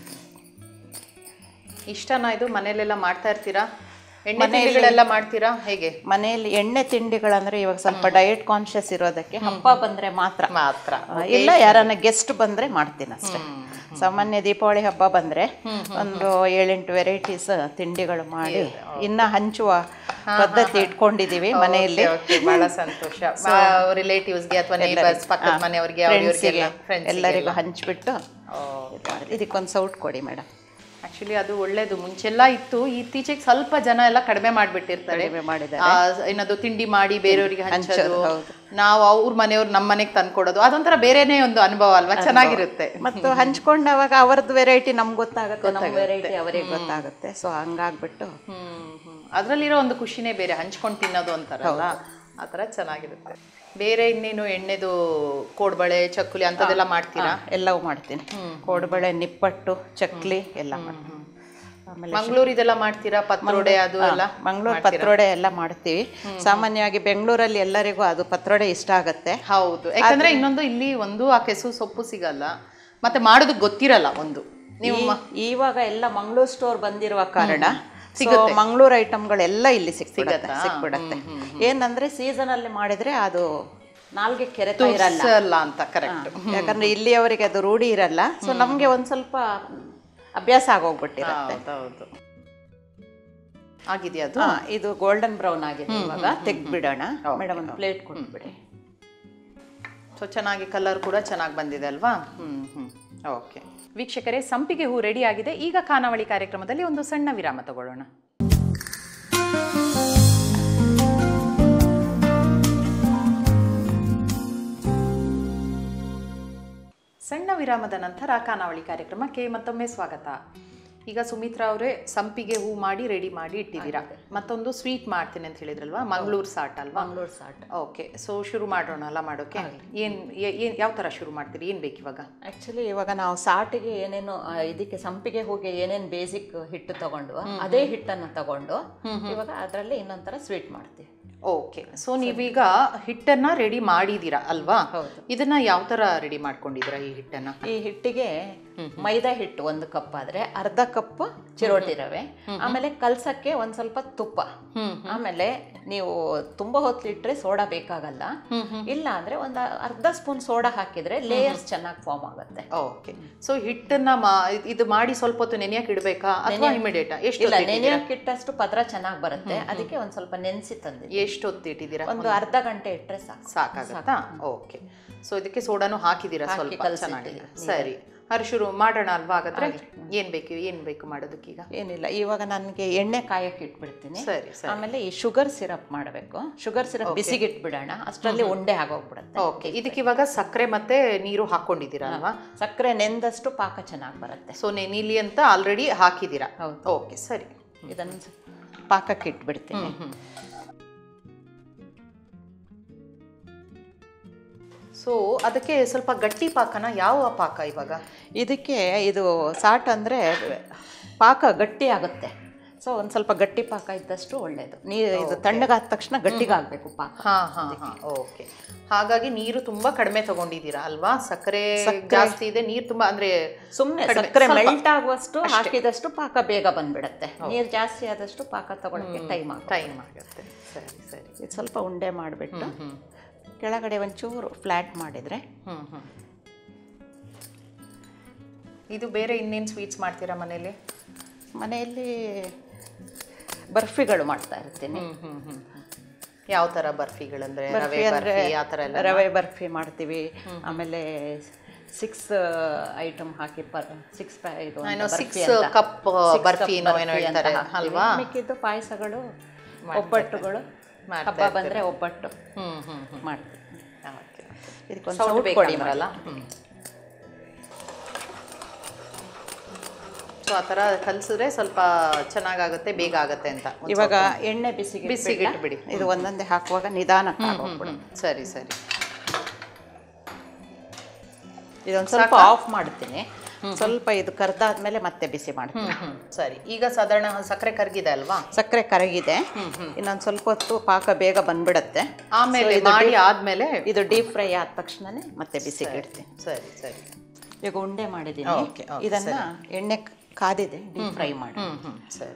ಇಷ್ಟನಾ ಇದು ಮನೇಲೆಲ್ಲ ಮಾಡ್ತಾ ಇರ್ತೀರಾ ಎಣ್ಣೆ ತಿಂಡಿಗಳೆಲ್ಲ ಮಾಡ್ತೀರಾ ಹೇಗೆ ಮನೆಯಲ್ಲಿ ಎಣ್ಣೆ ತಿಂಡಿಗಳಂದ್ರೆ ಇವಾಗ ಸ್ವಲ್ಪ ಡಯಟ್ ಕಾನ್ಶಿಯಸ್ ಇರೋದಕ್ಕೆ ಹಬ್ಬ ಬಂದ್ರೆ ಮಾತ್ರ ಮಾತ್ರ ಆ, ಇಲ್ಲ ಯಾರನ್ನ ಗೆಸ್ಟ್ ಬಂದ್ರೆ ಮಾಡ್ತೀನಿ ಅಷ್ಟೇ ಸಾಮಾನ್ಯ ದೀಪಾವಳಿ ಹಬ್ಬ ಬಂದ್ರೆ ಒಂದು ಏಳೆಂಟು ವೆರೈಟೀಸ್ ತಿಂಡಿಗಳು ಮಾಡಿ ಇನ್ನ ಹಂಚುವ ಪದ್ಧತಿ ಇಟ್ಕೊಂಡಿದೀವಿ ಮನೆಯಲ್ಲಿ ಓಕೆ ಬಹಳ ಸಂತೋಷ ರಿಲೇಟಿವ್ಸ್ಗೆ ಅಥವಾ ನೇಬರ್ಸ್ ಪಕ್ಕದ ಮನೆಯವರಿಗೆ ಫ್ರೆಂಡ್ಸಿಗೆ ಫ್ರೆಂಡ್ಸ್ ಎಲ್ಲರಿಗೂ ಹಂಚ್ಬಿಟ್ಟು ಇದಕ್ಕೊಂದು ಸೌಟ್ ಕೊಡಿ ಮೇಡಮ್ ಆಕ್ಚುಲಿ ಅದು ಒಳ್ಳೇದು ಮುಂಚೆಲ್ಲ ಇತ್ತು ಇತ್ತೀಚೆಗೆ ಸ್ವಲ್ಪ ಜನ ಎಲ್ಲ ಕಡಿಮೆ ಮಾಡ್ಬಿಟ್ಟಿರ್ತಾರೆ ಕಡಿಮೆ ಮಾಡಿದ್ದಾರೆ ಆ, ಏನದು ತಿಂಡಿ ಮಾಡಿ ಬೇರೆಯವರಿಗೆ ಹಂಚೋದು ಹೌದು. ನಾವು ಅವ್ರ ಮನೆಯವ್ರು ನಮ್ಮ ಮನೆಗೆ ತಂದ್ಕೊಡೋದು ಅದೊಂಥರ ಬೇರೆನೇ ಒಂದು ಅನುಭವ ಅಲ್ವಾ ಚೆನ್ನಾಗಿರುತ್ತೆ ಮತ್ತು ಹಂಚ್ಕೊಂಡವಾಗ ಅವರದ್ದು ವೆರೈಟಿ ನಮ್ಗೆ ಗೊತ್ತಾಗುತ್ತೆ ನಮ್ಮ ವೆರೈಟಿ ಅವರಿಗೆ ಗೊತ್ತಾಗುತ್ತೆ ಸೊ ಹಂಗಾಗ್ಬಿಟ್ಟು ಹ್ಮ್ ಹ್ಮ್ ಅದ್ರಲ್ಲಿರೋ ಒಂದು ಖುಷಿನೇ ಬೇರೆ ಹಂಚ್ಕೊಂಡು ತಿನ್ನೋದು ಅಂತಾರಲ್ಲ ಆ ಥರ ಚೆನ್ನಾಗಿರುತ್ತೆ ಬೇರೆ ಇನ್ನೇನು ಎಣ್ಣೆದು ಕೋಡ್ಬಳೆ ಚಕ್ಕುಲಿ ಅಂತದೆಲ್ಲ ಮಾಡ್ತೀರಾ ಹಾ, ಎಲ್ಲವೂ ಮಾಡ್ತೀನಿ ಕೋಡುಬಳೆ ನಿಪ್ಪಟ್ಟು ಚಕ್ಲಿ ಎಲ್ಲ ಮಾಡ್ತೀನಿ ಆಮೇಲೆ ಮಂಗಳೂರು ಇದೆಲ್ಲ ಮಾಡ್ತೀರಾ ಪತ್ರೊಡೆ ಅದು ಎಲ್ಲ ಮಂಗಳೂರು ಪತ್ರೊಡೆ ಎಲ್ಲ ಮಾಡ್ತೀವಿ ಸಾಮಾನ್ಯವಾಗಿ ಬೆಂಗಳೂರಲ್ಲಿ ಎಲ್ಲರಿಗೂ ಅದು ಪತ್ರೊಡೆ ಇಷ್ಟ ಆಗತ್ತೆ ಹೌದು ಯಾಕಂದ್ರೆ ಇನ್ನೊಂದು ಇಲ್ಲಿ ಒಂದು ಆ ಕೆಸು ಸೊಪ್ಪು ಸಿಗಲ್ಲ ಮತ್ತೆ ಮಾಡೋದಕ್ಕೆ ಗೊತ್ತಿರಲ್ಲ ಒಂದು ನೀವು ಮ- ಈ- ಇವಾಗ ಎಲ್ಲ ಮಂಗಳೂರು ಸ್ಟೋರ್ ಬಂದಿರುವ ಕಾರಣ ಮಂಗಳೂರು ಐಟಮ್ಗಳೆಲ್ಲ ಇಲ್ಲಿ ಸಿಕ್ಬಿಡತ್ತೆ ಸಿಕ್ಬಿಡತ್ತೆ ಏನಂದ್ರೆ ಸೀಸನ್ ಅಲ್ಲಿ ಮಾಡಿದ್ರೆ ಅದು ನಾಲ್ಗೆ ಕೆರೆತ ಇರಲ್ಲ ತುರ್ಸಲ್ಲ ಅಂತ ಕರೆಕ್ಟ್ ಯಾಕಂದ್ರೆ ಇಲ್ಲಿಯವರಿಗೆ ಅದು ರೂಢಿ ಇರಲ್ಲ ಸೊ ನಮ್ಗೆ ಒಂದ್ ಸ್ವಲ್ಪ ಅಭ್ಯಾಸ ಆಗೋಗ್ಬಿಟ್ಟಿರತ್ತೆ ಹೌದು ಆಗಿದೆಯಾ ಅದು ಹಾ, ಇದು ಗೋಲ್ಡನ್ ಬ್ರೌನ್ ಆಗಿದೆ ಇವಾಗ ತೆಗ್ದ್ಬಿಡೋಣ ಮೇಡಮ್ ಒಂದು ಪ್ಲೇಟ್ ಕೊಟ್ಬಿಡಿ ಸೊ ಚೆನ್ನಾಗಿ ಕಲರ್ ಕೂಡ ಚೆನ್ನಾಗಿ ಬಂದಿದೆ ಅಲ್ವಾ ಹ್ಮ್ ಹ್ಮ್ ಓಕೆ ವೀಕ್ಷಕರೇ ಸಂಪಿಗೆ ಹೂ ರೆಡಿ ಆಗಿದೆ ಈಗ ಖಾನಾವಳಿ ಕಾರ್ಯಕ್ರಮದಲ್ಲಿ ಒಂದು ಸಣ್ಣ ವಿರಾಮ ತಗೊಳ್ಳೋಣ ಸಣ್ಣ ವಿರಾಮದ ನಂತರ ಖಾನಾವಳಿ ಕಾರ್ಯಕ್ರಮಕ್ಕೆ ಮತ್ತೊಮ್ಮೆ ಸ್ವಾಗತ ಈಗ ಸುಮಿತ್ರಾ ಅವರೇ ಸಂಪಿಗೆ ಹೂ ಮಾಡಿ ರೆಡಿ ಮಾಡಿ ಇಟ್ಟಿದ್ದೀರಾ ಮತ್ತೊಂದು ಸ್ವೀಟ್ ಮಾಡ್ತೀನಿ ಅಂತ ಹೇಳಿದ್ರಲ್ವಾ ಮಂಗಳೂರು ಸಾಟ್ ಅಲ್ವಾ ಮಂಗಳೂರು ಸಾಟ್ ಓಕೆ ಸೊ ಶುರು ಮಾಡೋಣ ಅಲ್ಲ ಮಾಡೋಕೆ ಏನು ಏನು ಯಾವ ಥರ ಶುರು ಮಾಡ್ತೀರಿ ಏನು ಬೇಕು ಇವಾಗ ಆಕ್ಚುಲಿ ಇವಾಗ ನಾವು ಸಾಟಿಗೆ ಏನೇನು ಆ, ಇದಕ್ಕೆ ಸಂಪಿಗೆ ಹೋಗಿ ಏನೇನು ಬೇಸಿಕ್ ಹಿಟ್ಟು ತಗೊಂಡು ಅದೇ ಹಿಟ್ಟನ್ನು ತಗೊಂಡು ಇವಾಗ ಅದರಲ್ಲಿ ಇನ್ನೊಂಥರ ಸ್ವೀಟ್ ಮಾಡ್ತೀವಿ ಓಕೆ ಸೊ ನೀವೀಗ ಹಿಟ್ಟನ್ನ ರೆಡಿ ಮಾಡಿದ್ದೀರಾ ಅಲ್ವಾ ಹೌದು. ಇದನ್ನ ಯಾವ ಥರ ರೆಡಿ ಮಾಡ್ಕೊಂಡಿದ್ದೀರಾ ಈ ಹಿಟ್ಟನ್ನ ಈ ಹಿಟ್ಟಿಗೆ ಮೈದಾ ಹಿಟ್ಟು ಒಂದು ಕಪ್ ಆದ್ರೆ ಅರ್ಧ ಕಪ್ ಚಿರೋಟಿ ರವೆ ಆಮೇಲೆ ಕಲ್ಸಕ್ಕೆ ಒಂದ್ ಸ್ವಲ್ಪ ತುಪ್ಪ ಆಮೇಲೆ ನೀವು ತುಂಬಾ ಹೊತ್ತಿಟ್ರೆ ಸೋಡಾ ಬೇಕಾಗಲ್ಲ ಇಲ್ಲ ಅಂದ್ರೆ ಒಂದ್ ಅರ್ಧ ಸ್ಪೂನ್ ಸೋಡಾ ಹಾಕಿದ್ರೆ ಲೇಯರ್ಸ್ ಚೆನ್ನಾಗಿ ಫಾರ್ಮ್ ಆಗುತ್ತೆ ಓಕೆ ಸೊ ಹಿಟ್ಟನ್ನ ಮಾ ಇದು ಮಾಡಿ ಸ್ವಲ್ಪ ಹೊತ್ತು ನೆನೆಯಕ್ಕೆ ಇಡಬೇಕಾ ಅಥವಾ ಇಮಿಡಿಯೇಟ್ ಎಷ್ಟು ಇಲ್ಲ ನೆನೆಯಕ್ಕೆ ಇಟ್ಟಷ್ಟು ಪದ್ರ ಚೆನ್ನಾಗಿ ಬರುತ್ತೆ ಅದಕ್ಕೆ ಒಂದ್ ಸ್ವಲ್ಪ ನೆನೆಸಿ ತಂದಿದ್ದೆ ಎಷ್ಟು ಹೊತ್ತು ಇಟ್ಟಿದ್ದೀರಾ ಒಂದು ಅರ್ಧ ಗಂಟೆ ಇಟ್ಟರೆ ಸಾಕು ಸಾಕಾಗತ್ತಾ ಓಕೆ ಸೊ ಇದಕ್ಕೆ ಸೋಡಾನು ಹಾಕಿದ್ದೀರಾ ಹಾಕಿ ಸ್ವಲ್ಪ ಕಲ್ಸಿದ್ದೀನಿ. ಚೆನ್ನಾಗಿ ಸರಿ ಹರಿ ಶುರು ಮಾಡೋಣ ಅಲ್ವಾ ಹಾಗಾದ್ರೆ ಏನ್ ಬೇಕು ಏನ್ ಬೇಕು ಮಾಡೋದಕ್ಕೀಗ ಏನಿಲ್ಲ ಇವಾಗ ನನಗೆ ಎಣ್ಣೆ ಕಾಯಕ್ಕೆ ಇಟ್ಬಿಡ್ತೀನಿ ಸರಿ ಸರಿ ಆಮೇಲೆ ಈ ಶುಗರ್ ಸಿರಪ್ ಮಾಡಬೇಕು ಶುಗರ್ ಸಿರಪ್ ಬಿಸಿಗೆ ಇಟ್ಬಿಡೋಣ ಅಷ್ಟರಲ್ಲಿ ಉಂಡೆ ಆಗೋಗ್ಬಿಡುತ್ತೆ ಓಕೆ ಇದಕ್ಕೆ ಇವಾಗ ಸಕ್ಕರೆ ಮತ್ತೆ ನೀರು ಹಾಕೊಂಡಿದ್ದೀರಾ ಅಲ್ವಾ ಸಕ್ಕರೆ ನೆಂದಷ್ಟು ಪಾಕ ಚೆನ್ನಾಗಿ ಬರುತ್ತೆ ಸೊ ನೆನಿಲಿ ಅಂತ ಆಲ್ರೆಡಿ ಹಾಕಿದ್ದೀರಾ ಹೌದು. ಓಕೆ ಸರಿ ಇದನ್ನು ಸ- ಪಾಕಕ್ಕೆ ಇಟ್ಬಿಡ್ತೀನಿ ಸೊ ಅದಕ್ಕೆ ಸ್ವಲ್ಪ ಗಟ್ಟಿ ಪಾಕನ ಯಾವ ಪಾಕ ಇವಾಗ ಇದಕ್ಕೆ ಇದು ಸಾಟ್ ಅಂದರೆ ಪಾಕ ಗಟ್ಟಿ ಆಗುತ್ತೆ ಸೊ ಒಂದು ಸ್ವಲ್ಪ ಗಟ್ಟಿ ಪಾಕ ಇದ್ದಷ್ಟು ಒಳ್ಳೆಯದು ನೀರು ಇದು ತಣ್ಣಗಾದ ತಕ್ಷಣ ಗಟ್ಟಿಗಾಗಬೇಕು ಪಾಕ ಹಾ ಹಾ ಹಾ ಓಕೆ ಹಾಗಾಗಿ ನೀರು ತುಂಬಾ ಕಡಿಮೆ ತಗೊಂಡಿದ್ದೀರಾ ಅಲ್ವಾ ಸಕ್ಕರೆ ಜಾಸ್ತಿ ಇದೆ ನೀರು ತುಂಬಾ ಅಂದ್ರೆ ಸುಮ್ಮನೆ ಕಡಿಮೆ, ಸಕ್ಕರೆ ಸ್ವಲ್ಪ. ಮೆಲ್ಟ್ ಆಗುವಷ್ಟು ಹಾಕಿದಷ್ಟು ಪಾಕ ಬೇಗ ಬಂದ್ಬಿಡುತ್ತೆ ನೀರು ಜಾಸ್ತಿ ಆದಷ್ಟು ಪಾಕ ತಗೊಳಕ್ಕೆ ಟೈಮ್ ಆಗುತ್ತೆ ಟೈಮ್ ಆಗುತ್ತೆ ಸರಿ ಸರಿ ಇದು ಸ್ವಲ್ಪ ಉಂಡೆ ಮಾಡಿಬಿಟ್ಟು ಕೆಳಗಡೆ ಒಂಚೂರು ಫ್ಲ್ಯಾಟ್ ಮಾಡಿದರೆ ಹ್ಮ್ ಹ್ಮ್ ಇದು ಬೇರೆ ಇನ್ನೇನು ಸ್ವೀಟ್ಸ್ ಮಾಡ್ತೀರಾ ಮನೇಲಿ ಮನೆಯಲ್ಲಿ ಬರ್ಫಿಗಳು ಮಾಡ್ತಾ ಇರ್ತೀನಿ ಹ್ಮ್ ಹ್ಮ್ ಹ್ಮ್ ಯಾವ ತರ ಬರ್ಫಿಗಳಂದ್ರೆ ರವೆ ಬರ್ಫಿ ಅಂದರೆ ಬರ್ಫಿ ಆ ಥರ ಎಲ್ಲ ರವೆ ಬರ್ಫಿ ಮಾಡ್ತೀವಿ ಆಮೇಲೆ ಸಿಕ್ಸ್ ಐಟಮ್ ಹಾಕಿ ಪರ್ ಸಿಕ್ಸ್ ಇದು ಅಂತ ಏನೋ ಬರ್ಫಿ six ಅಂತ. cup Six ಬರ್ಫಿ cup ಏನೋ ಏನೋ ಬರ್ಫಿ ಅಂತ ಹೇಳ್ತಾರೆ, ಹಾಕ್ತೀವಿ. ಅಲ್ವಾ? ಮಿಕ್ಕಿದ್ದು ಪಾಯಸಗಳು ಒಬ್ಬಟ್ಟುಗಳು ಮಾಡ್ತಾ ಹಬ್ಬ ಬಂದರೆ ಒಬ್ಬಟ್ಟು ಹ್ಮ್ ಹ್ಮ್ ಹ್ಮ್ ಮಾಡ್ತೀವಿ ಓಕೆ ಇದಕ್ಕೊಂದು ಸೌಂಡ್ ಸೌಟ್ ಕೊಡಿ ಬೇಕಂದ್ರಲ್ಲ ಹ್ಮ್ ಸೊ ಆ ಥರ ಕಲಿಸಿದ್ರೆ ಸ್ವಲ್ಪ ಚೆನ್ನಾಗಾಗುತ್ತೆ ಬೇಗ ಆಗುತ್ತೆ ಅಂತ ಒಂದ್ ಇವಾಗ ಎಣ್ಣೆ ಬಿಸಿಗೆ ಬಿಸಿಗೆ ಇಟ್ಬಿಡ್ಲಾ? ಇಟ್ಬಿಡಿ. ಇದು ಒಂದೊಂದೇ ಹಾಕುವಾಗ ನಿಧಾನಕ್ಕೆ ಸ್ವಲ್ಪ- ಆಗೋಗ್ಬಿಡುತ್ತೆ. ಹ್ಮ್, ಸರಿ ಸರಿ ಇದೊಂದು ಸ್ವಲ್ಪ ಆಫ್ ಮಾಡ್ತೀನಿ ಸ್ವಲ್ಪ ಇದು ಕರ್ದಾದ್ಮೇಲೆ ಮತ್ತೆ ಬಿಸಿ ಮಾಡ್ತೀನಿ ಹ್ಮ್ ಸರಿ ಈಗ ಸಾಧಾರಣ ಸಕ್ಕರೆ ಕರಗಿದೆ ಅಲ್ವಾ ಸಕ್ಕರೆ ಕರಗಿದೆ ಇನ್ನೊಂದು ಸ್ವಲ್ಪ ಹೊತ್ತು ಪಾಕ ಬೇಗ ಬಂದ್ಬಿಡತ್ತೆ ಆಮೇಲೆ ಮಾಡಿ ಆದ್ಮೇಲೆ ಇದು ಡೀಪ್ ಫ್ರೈ ಆದ ತಕ್ಷಣನೇ ಮತ್ತೆ ಬಿಸಿಗೆ ಇಡ್ತೀನಿ ಸರಿ ಸರಿ ಈಗ ಉಂಡೆ ಮಾಡಿದ್ದೀನಿ Okay, okay, ಇದನ್ನ ಎಣ್ಣೆ ಕಾದಿದೆ ಡೀಪ್ ಫ್ರೈ ಮಾಡಿ ಹ್ಮ್ ಹ್ಮ್ ಸರಿ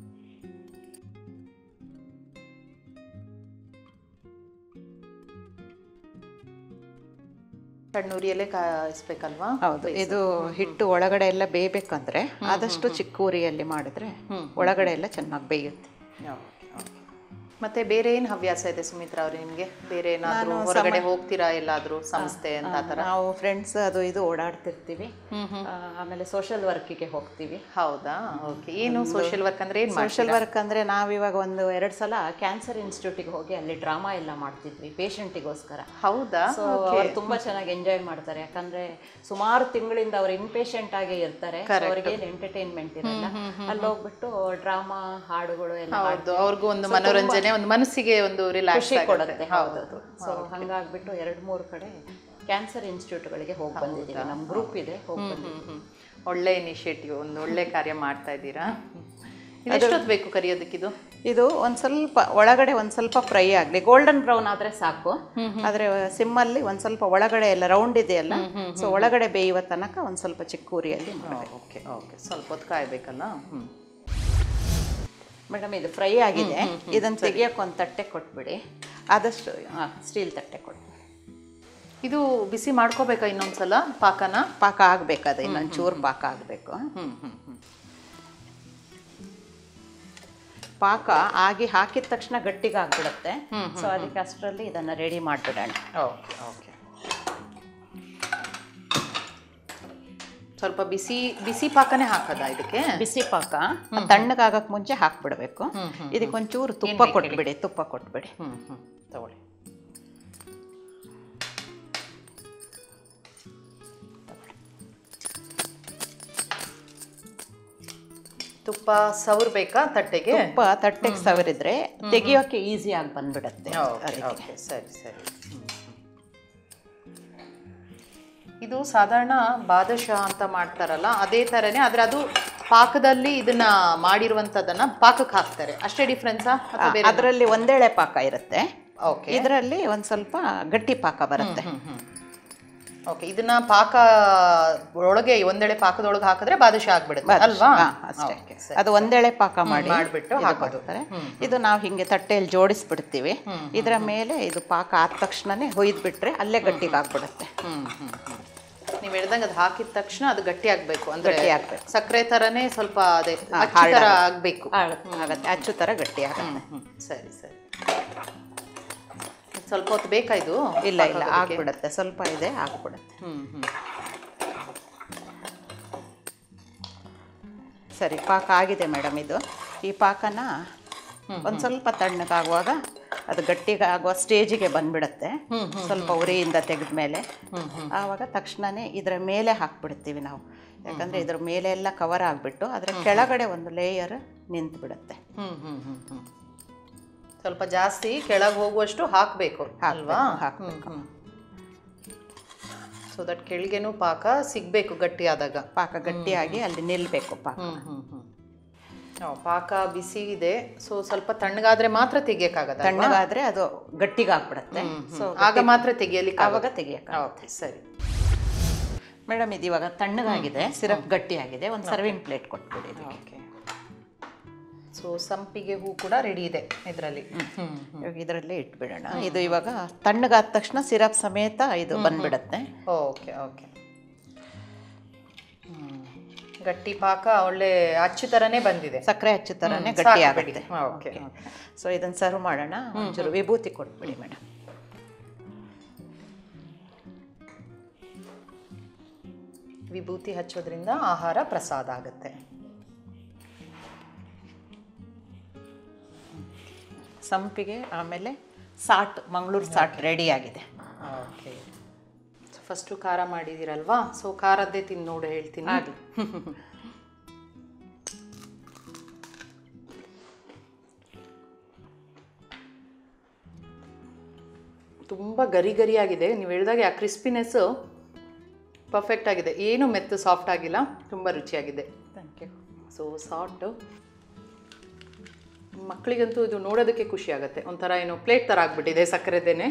ಕಣ್ಣೂರಿಯಲ್ಲೇ ಕಾಯಿಸ್ಬೇಕಲ್ವಾ ಹೌದು ಇದು ಹಿಟ್ಟು ಒಳಗಡೆ ಎಲ್ಲ ಬೇಯಬೇಕಂದ್ರೆ ಆದಷ್ಟು ಚಿಕ್ಕ ಉರಿಯಲ್ಲಿ ಮಾಡಿದ್ರೆ ಒಳಗಡೆ ಎಲ್ಲ ಚೆನ್ನಾಗಿ ಬೇಯುತ್ತೆ ಓಕೆ, ಓಕೆ. ಮತ್ತೆ ಬೇರೆ ಏನು ಹವ್ಯಾಸ ಇದೆ ಸುಮಿತ್ರಾ ಅವ್ರೆ ನಿಮ್ಗೆ ಬೇರೆ ಏನಾದ್ರೂ ಹೊರಗಡೆ ಹೋಗ್ತೀರಾ ಎಲ್ಲಾದ್ರೂ ಸಂಸ್ಥೆ ಅಂತ ಆ ಥರ ನಾವು ಫ್ರೆಂಡ್ಸ್ ಅದು ಇದು ಓಡಾಡ್ತಿರ್ತೀವಿ ಆ, ಆಮೇಲೆ ಸೋಷಿಯಲ್ ವರ್ಕಿಗೆ ಹೋಗ್ತೀವಿ ಹೌದಾ ಓಕೆ ಏನು ಸೋಷಿಯಲ್ ವರ್ಕ್ ಅಂದ್ರೆ ಏನು ಸೋಷಿಯಲ್ ವರ್ಕ್ ಅಂದರೆ ನಾವಿವಾಗ ಒಂದು ಎರಡು ಸಲ ಕ್ಯಾನ್ಸರ್ ಇನ್ಸ್ಟಿಟ್ಯೂಟಿಗೆ ಹೋಗಿ ಅಲ್ಲಿ ಡ್ರಾಮಾ ಎಲ್ಲ ಮಾಡ್ತಿದ್ವಿ ಪೇಷಂಟಿಗೋಸ್ಕರ ಹೌದಾ ಸೊ ಅವ್ರು ತುಂಬಾ ಚೆನ್ನಾಗಿ ಎಂಜಾಯ್ ಮಾಡ್ತಾರೆ ಯಾಕಂದ್ರೆ ಸುಮಾರು ತಿಂಗಳಿಂದ ಅವ್ರು ಇನ್ಪೇಷಂಟ್ ಆಗೇ ಇರ್ತಾರೆ So ಅವ್ರಿಗೆ ಏನು ಎಂಟರ್ಟೈನ್ಮೆಂಟ್ ಇರಲ್ಲ ಅಲ್ಲಿ ಹೋಗ್ಬಿಟ್ಟು ಡ್ರಾಮಾ ಹಾಡುಗಳು ಎಲ್ಲ ಹೌದು ಅವ್ರಿಗೂ ಒಂದು ಮನೋರಂಜನೆ ಒಂದು ಮನಸ್ಸಿಗೆ ಒಂದು ರಿಲ್ಯಾಕ್ಸ್ ಖುಷಿ ಕೊಡುತ್ತೆ ಹೌದೌದು ಸೊ ಹಂಗಾಗ್ಬಿಟ್ಟು ಎರಡು ಮೂರು ಕಡೆ ಕ್ಯಾನ್ಸರ್ ಇನ್ಸ್ಟಿಟ್ಯೂಟ್ಗಳಿಗೆ ಹೋಗಿ ಬಂದಿದ್ದೀವಿ ನಮ್ಮ ಗ್ರೂಪ್ ಇದೆ ಹೋಗಿ ಬಂದಿದ್ದೀವಿ ಹ್ಮ್. ಒಳ್ಳೆ ಇನಿಷಿಯೇಟಿವ್ ಒಂದು ಒಳ್ಳೆ ಕಾರ್ಯ ಮಾಡ್ತಾ ಇದ್ದೀರಾ ಎಷ್ಟೊತ್ತು ಬೇಕು ಕರಿಯೋದಕ್ಕಿದು ಇದು ಒಂದು ಸ್ವಲ್ಪ ಒಳಗಡೆ ಒಂದು ಸ್ವಲ್ಪ ಫ್ರೈ ಆಗಲಿ ಗೋಲ್ಡನ್ ಬ್ರೌನ್ ಆದರೆ ಸಾಕು ಆದರೆ ಸಿಮ್ಮಲ್ಲಿ ಒಂದು ಸ್ವಲ್ಪ ಒಳಗಡೆ ಎಲ್ಲ ರೌಂಡ್ ಇದೆಯಲ್ಲ ಸೊ ಒಳಗಡೆ ಬೇಯುವ ತನಕ ಒಂದು ಸ್ವಲ್ಪ ಚಿಕ್ಕ ಉರಿಯಲ್ಲಿ ಓಕೆ ಓಕೆ ಸ್ವಲ್ಪ ಹೊತ್ತು ಕಾಯಬೇಕಲ್ಲ ಹ್ಞೂ ಮೇಡಮ್ ಇದು ಫ್ರೈ ಆಗಿದೆ ಇದನ್ನು ತೆಗಿಯೋಕೆ ಒಂದು ತಟ್ಟೆ ಕೊಟ್ಬಿಡಿ ಆದಷ್ಟು ಹಾಂ ಸ್ಟೀಲ್ ತಟ್ಟೆ ಕೊಟ್ಬಿಡಿ ಇದು ಬಿಸಿ ಮಾಡ್ಕೋಬೇಕಾ ಇನ್ನೊಂದ್ಸಲ ಪಾಕನ ಪಾಕ ಆಗಬೇಕದು ಇನ್ನೊಂದು ಚೂರು ಪಾಕ ಆಗಬೇಕು ಹ್ಮ್ ಹ್ಮ್ ಹ್ಮ್ ಪಾಕ ಆಗಿ ಹಾಕಿದ ತಕ್ಷಣ ಗಟ್ಟಿಗೆ ಆಗ್ಬಿಡುತ್ತೆ ಸೊ ಅದಕ್ಕೆ ಅಷ್ಟರಲ್ಲಿ ಇದನ್ನು ರೆಡಿ ಮಾಡಿಬಿಡೋಣ ಓಕೆ ಓಕೆ ಸ್ವಲ್ಪ ಬಿಸಿ ಬಿಸಿ ಪಾಕನೇ ಹಾಕದ ಇದಕ್ಕೆ ಬಿಸಿ ಪಾಕ ತಣ್ಣಗಾಗಕ್ಕೆ ಮುಂಚೆ ಹಾಕ್ಬಿಡ್ಬೇಕು ಇದಕ್ಕೆ ಒಂಚೂರು ತುಪ್ಪ ಕೊಟ್ಬಿಡಿ ತುಪ್ಪ ಕೊಟ್ಬಿಡಿ ಹ್ಮ್ ಹ್ಮ್ ತಗೊಳ್ಳಿ ತುಪ್ಪ ಸವರ್ಬೇಕಾ ತಟ್ಟೆಗೆ ತುಪ್ಪ ತಟ್ಟೆಗೆ ಸವರಿದ್ರೆ ತೆಗಿಯೋಕೆ ಈಸಿಯಾಗಿ ಬಂದ್ಬಿಡುತ್ತೆ ಅದಕ್ಕೆ ಓಕೆ ಸರಿ ಸರಿ ಹ್ಮ್, ಹ್ಮ್. ಇದು ಸಾಧಾರಣ ಬಾದಶಾ ಅಂತ ಮಾಡ್ತಾರಲ್ಲ ಅದೇ ಥರನೇ ಆದರೆ ಅದು ಪಾಕದಲ್ಲಿ ಇದನ್ನ ಮಾಡಿರುವಂಥದ್ದನ್ನ ಪಾಕಕ್ಕೆ ಹಾಕ್ತಾರೆ ಅಷ್ಟೇ ಡಿಫ್ರೆನ್ಸಾ ಅಥವಾ ಬೇರೆ ಅದರಲ್ಲಿ ಒಂದೇಳೆ ಪಾಕ ಇರುತ್ತೆ ಓಕೆ ಇದರಲ್ಲಿ ಒಂದು ಸ್ವಲ್ಪ ಗಟ್ಟಿ ಪಾಕ ಬರುತ್ತೆ ಓಕೆ ಇದನ್ನ ಪಾಕ ಒಳಗೆ ಒಂದೆಳೆ ಪಾಕದೊಳಗೆ ಹಾಕಿದ್ರೆ ಬಾದುಷಾ ಆಗ್ಬಿಡುತ್ತೆ ಅಲ್ವಾ ಹಾ, ಅಷ್ಟೇ Okay, ಅದು ಒಂದೇಳೆ ಪಾಕ ಮಾಡಿ ಮಾಡ್ಬಿಟ್ಟು ಇದು ಹಾಕೋದು. ಮಾಡ್ತಾರೆ. ಇದು ನಾವು ಹಿಂಗೆ ತಟ್ಟೆಯಲ್ಲಿ ಜೋಡಿಸ್ಬಿಡ್ತೀವಿ ಇದರ ಮೇಲೆ ಇದು ಪಾಕ ಆದ ತಕ್ಷಣನೇ ಹೊಯ್ದು ಬಿಟ್ರೆ ಅಲ್ಲೇ ಗಟ್ಟಿಗೆ ಆಗ್ಬಿಡುತ್ತೆ ಹ್ಮ್ ಹ್ಮ್ ಹ್ಮ್ ನೀವು ಹೇಳ್ದಂಗೆ ಅದು ಹಾಕಿದ ತಕ್ಷಣ ಅದು ಗಟ್ಟಿ ಆಗ್ಬೇಕು ಅಂದ್ರೆ ಗಟ್ಟಿ ಆಗ್ಬೇಕು. ಸಕ್ಕರೆ ತರನೇ ಸ್ವಲ್ಪ ಅದೇ ಹಾ, ಅಚ್ಚು hard ಥರ ಆಗುತ್ತೆ. ಆಗ್ಬೇಕು ಆಗತ್ತೆ ಅಚ್ಚು ಥರ ಗಟ್ಟಿ ಆಗುತ್ತೆ ಹ್ಮ್ ಸರಿ ಸರಿ ಇದ್ ಸ್ವಲ್ಪ ಹೊತ್ತು ಬೇಕಾ ಇದು ಇಲ್ಲ ಇಲ್ಲ ಪಾಕ ಆಗೋದಕ್ಕೆ? ಆಗ್ಬಿಡುತ್ತೆ ಸ್ವಲ್ಪ ಇದೆ ಆಗ್ಬಿಡುತ್ತೆ ಹ್ಮ್ ಹ್ಮ್ ಸರಿ ಪಾಕ ಆಗಿದೆ ಮೇಡಮ್ ಇದು ಈ ಪಾಕನ ಒಂದು ಸ್ವಲ್ಪ ತಣ್ಣಗಾಗುವಾಗ ಅದು ಗಟ್ಟಿಗೆ ಆಗುವ ಸ್ಟೇಜಿಗೆ ಬಂದ್ಬಿಡುತ್ತೆ ಸ್ವಲ್ಪ ಉರಿಯಿಂದ ತೆಗೆದ ಮೇಲೆ ಆವಾಗ ತಕ್ಷಣನೇ ಇದರ ಮೇಲೆ ಹಾಕ್ಬಿಡ್ತೀವಿ ನಾವು ಯಾಕಂದರೆ ಇದ್ರ ಮೇಲೆ ಎಲ್ಲ ಕವರ್ ಆಗಿಬಿಟ್ಟು ಅದರ ಕೆಳಗಡೆ ಒಂದು ಲೇಯರ್ ನಿಂತು ಬಿಡುತ್ತೆ ಹ್ಮ್ ಹ್ಮ್ ಹ್ಮ್ ಹ್ಮ್ ಸ್ವಲ್ಪ ಜಾಸ್ತಿ ಕೆಳಗೆ ಹೋಗುವಷ್ಟು ಹಾಕಬೇಕು ಅಲ್ವಾ ಹಾಕ್ಬೇಕು. ಸೊ ದಟ್ ಕೆಳಗೆನೂ ಪಾಕ ಸಿಗ್ಬೇಕು ಗಟ್ಟಿ ಆದಾಗ ಪಾಕ ಗಟ್ಟಿಯಾಗಿ ಅಲ್ಲಿ ನಿಲ್ಲಬೇಕು ಪಾಕ ಹ್ಮ್ ಹ್ಮ್ ಹ್ಮ್ ಹ್ಮ್. ಪಾಕ ಬಿಸಿ ಇದೆ ಸೊ ಸ್ವಲ್ಪ ತಣ್ಣಗಾದ್ರೆ ಮಾತ್ರ ತೆಗಿಯಕ್ಕಾಗದ ತಣ್ಣಗಾದ್ರೆ ಅದು ಗಟ್ಟಿಗೆ ಆಗ್ಬಿಡುತ್ತೆ ಸೊ ಆಗ ಮಾತ್ರ ತೆಗಿಯಲಿಕ್ಕೆ ಆವಾಗ ತೆಗಿಯಕ್ಕೆ ಓಕೆ ಸರಿ ಮೇಡಮ್ ಇದು ಇವಾಗ ತಣ್ಣಗಾಗಿದೆ ಸಿರಪ್ ಗಟ್ಟಿಯಾಗಿದೆ ಒಂದು ಸರ್ವಿಂಗ್ ಪ್ಲೇಟ್ ಕೊಟ್ಬಿಡಿ ಇದಕ್ಕೆ. ಓಕೆ ಸೊ ಸಂಪಿಗೆ ಹೂ ಕೂಡ ರೆಡಿ ಇದೆ ಇದರಲ್ಲಿ ಹ್ಮ್ ಇವಾಗ ಇದರಲ್ಲೇ ಇಟ್ಬಿಡೋಣ ಇದು ಇವಾಗ ತಣ್ಣಗಾದ ತಕ್ಷಣ ಸಿರಪ್ ಸಮೇತ ಇದು ಬಂದ್ಬಿಡತ್ತೆ ಓಕೆ ಓಕೆ ಗಟ್ಟಿ ಪಾಕ ಒಳ್ಳೆ ಅಚ್ಚು ಥರನೇ ಬಂದಿದೆ ಸಕ್ಕರೆ ಹಚ್ಚು ಥರನೇ ಹ್ಮ್, ಗಟ್ಟಿ ಸಾಕು ಬಿಡಿ. ಆಗುತ್ತೆ ಹಾ, ಓಕೆ, ಸೊ ಇದನ್ನು ಸರ್ವ್ ಮಾಡೋಣ ಒಂಚೂರು ವಿಭೂತಿ ಕೊಟ್ಬಿಡಿ ಮೇಡಮ್ ವಿಭೂತಿ ಹಚ್ಚೋದ್ರಿಂದ ಆಹಾರ ಪ್ರಸಾದ ಆಗುತ್ತೆ ಸಂಪಿಗೆ ಆಮೇಲೆ ಸಾಟ್ ಮಂಗಳೂರು ಸಾಟ್ ರೆಡಿ ಆಗಿದೆ ಓಕೆ ಫಸ್ಟು ಖಾರ ಮಾಡಿದ್ದೀರಲ್ವಾ ಸೊ ಖಾರದ್ದೇ ತಿಂದು ನೋಡಿ ಹೇಳ್ತೀನಿ ಆಗಲಿ ತುಂಬ ಗರಿ ಗರಿ ಆಗಿದೆ ನೀವು ಹೇಳಿದಾಗೆ ಆ ಕ್ರಿಸ್ಪಿನೆಸ್ಸು ಪರ್ಫೆಕ್ಟ್ ಆಗಿದೆ ಏನು ಮೆತ್ತು ಸಾಫ್ಟ್ ಆಗಿಲ್ಲ ತುಂಬ ರುಚಿಯಾಗಿದೆ ಥ್ಯಾಂಕ್ ಯು ಸೊ ಸಾಫ್ಟು ಮಕ್ಕಳಿಗಂತೂ ಇದು ನೋಡೋದಕ್ಕೆ ಖುಷಿ ಆಗುತ್ತೆ ಒಂಥರ ಏನು ಪ್ಲೇಟ್ ಥರ ಆಗ್ಬಿಟ್ಟಿದೆ ಸಕ್ಕರೆದೇನೆ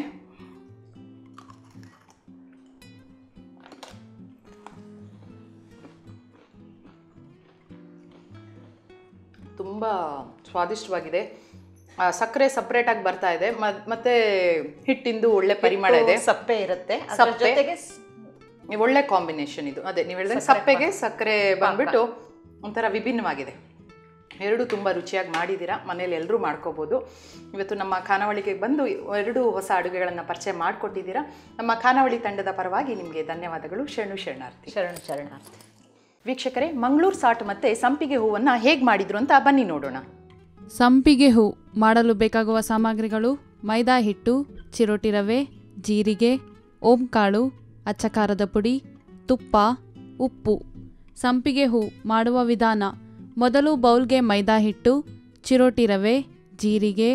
ತುಂಬ ಸ್ವಾದಿಷ್ಟವಾಗಿದೆ ಆ, ಸಕ್ಕರೆ ಸಪ್ರೇಟಾಗಿ ಬರ್ತಾ ಇದೆ ಮ- ಮತ್ತೆ ಹಿಟ್ಟಿಂದು ಒಳ್ಳೆ ಪರಿಮಳ ಇದೆ ಸಪ್ಪೆ ಇರುತ್ತೆ ಅದ್ರ ಸಪ್ಪೆ. ಜೊತೆಗೆ ಸ್- ಒಳ್ಳೆ ಕಾಂಬಿನೇಷನ್ ಇದು ಅದೇ ನೀವು ಹೇಳಿದ್ರೆ ಸಪ್ಪೆಗೆ ಸಕ್ಕರೆ ಬಂದ್ಬಿಟ್ಟು ಒಂಥರ ವಿಭಿನ್ನವಾಗಿದೆ ಎರಡು ತುಂಬ ರುಚಿಯಾಗಿ ಮಾಡಿದ್ದೀರಾ ಮನೇಲಿ ಎಲ್ಲರೂ ಮಾಡ್ಕೋಬೋದು ಇವತ್ತು ನಮ್ಮ ಖಾನಾವಳಿಗೆ ಬಂದು ಎರಡು ಹೊಸ ಅಡುಗೆಗಳನ್ನು ಪರಿಚಯ ಮಾಡಿಕೊಟ್ಟಿದ್ದೀರಾ ನಮ್ಮ ಖಾನಾವಳಿ ತಂಡದ ಪರವಾಗಿ ನಿಮಗೆ ಧನ್ಯವಾದಗಳು ಶರಣು ಶರಣಾರ್ಥಿ ಶರಣ ಶರಣಾರ್ಥಿ ವೀಕ್ಷಕರೇ ಮಂಗಳೂರು ಸಾಟ್ ಮತ್ತು ಸಂಪಿಗೆ ಹೂವನ್ನು ಹೇಗೆ ಮಾಡಿದ್ರು ಅಂತ ಬನ್ನಿ ನೋಡೋಣ ಸಂಪಿಗೆ ಹೂ ಮಾಡಲು ಬೇಕಾಗುವ ಸಾಮಗ್ರಿಗಳು ಮೈದಾ ಹಿಟ್ಟು ಚಿರೋಟಿ ರವೆ ಜೀರಿಗೆ ಓಂಕಾಳು ಅಚ್ಚಕಾರದ ಪುಡಿ ತುಪ್ಪ ಉಪ್ಪು ಸಂಪಿಗೆ ಹೂ ಮಾಡುವ ವಿಧಾನ ಮೊದಲು ಬೌಲ್ಗೆ ಮೈದಾ ಹಿಟ್ಟು ಚಿರೋಟಿ ರವೆ ಜೀರಿಗೆ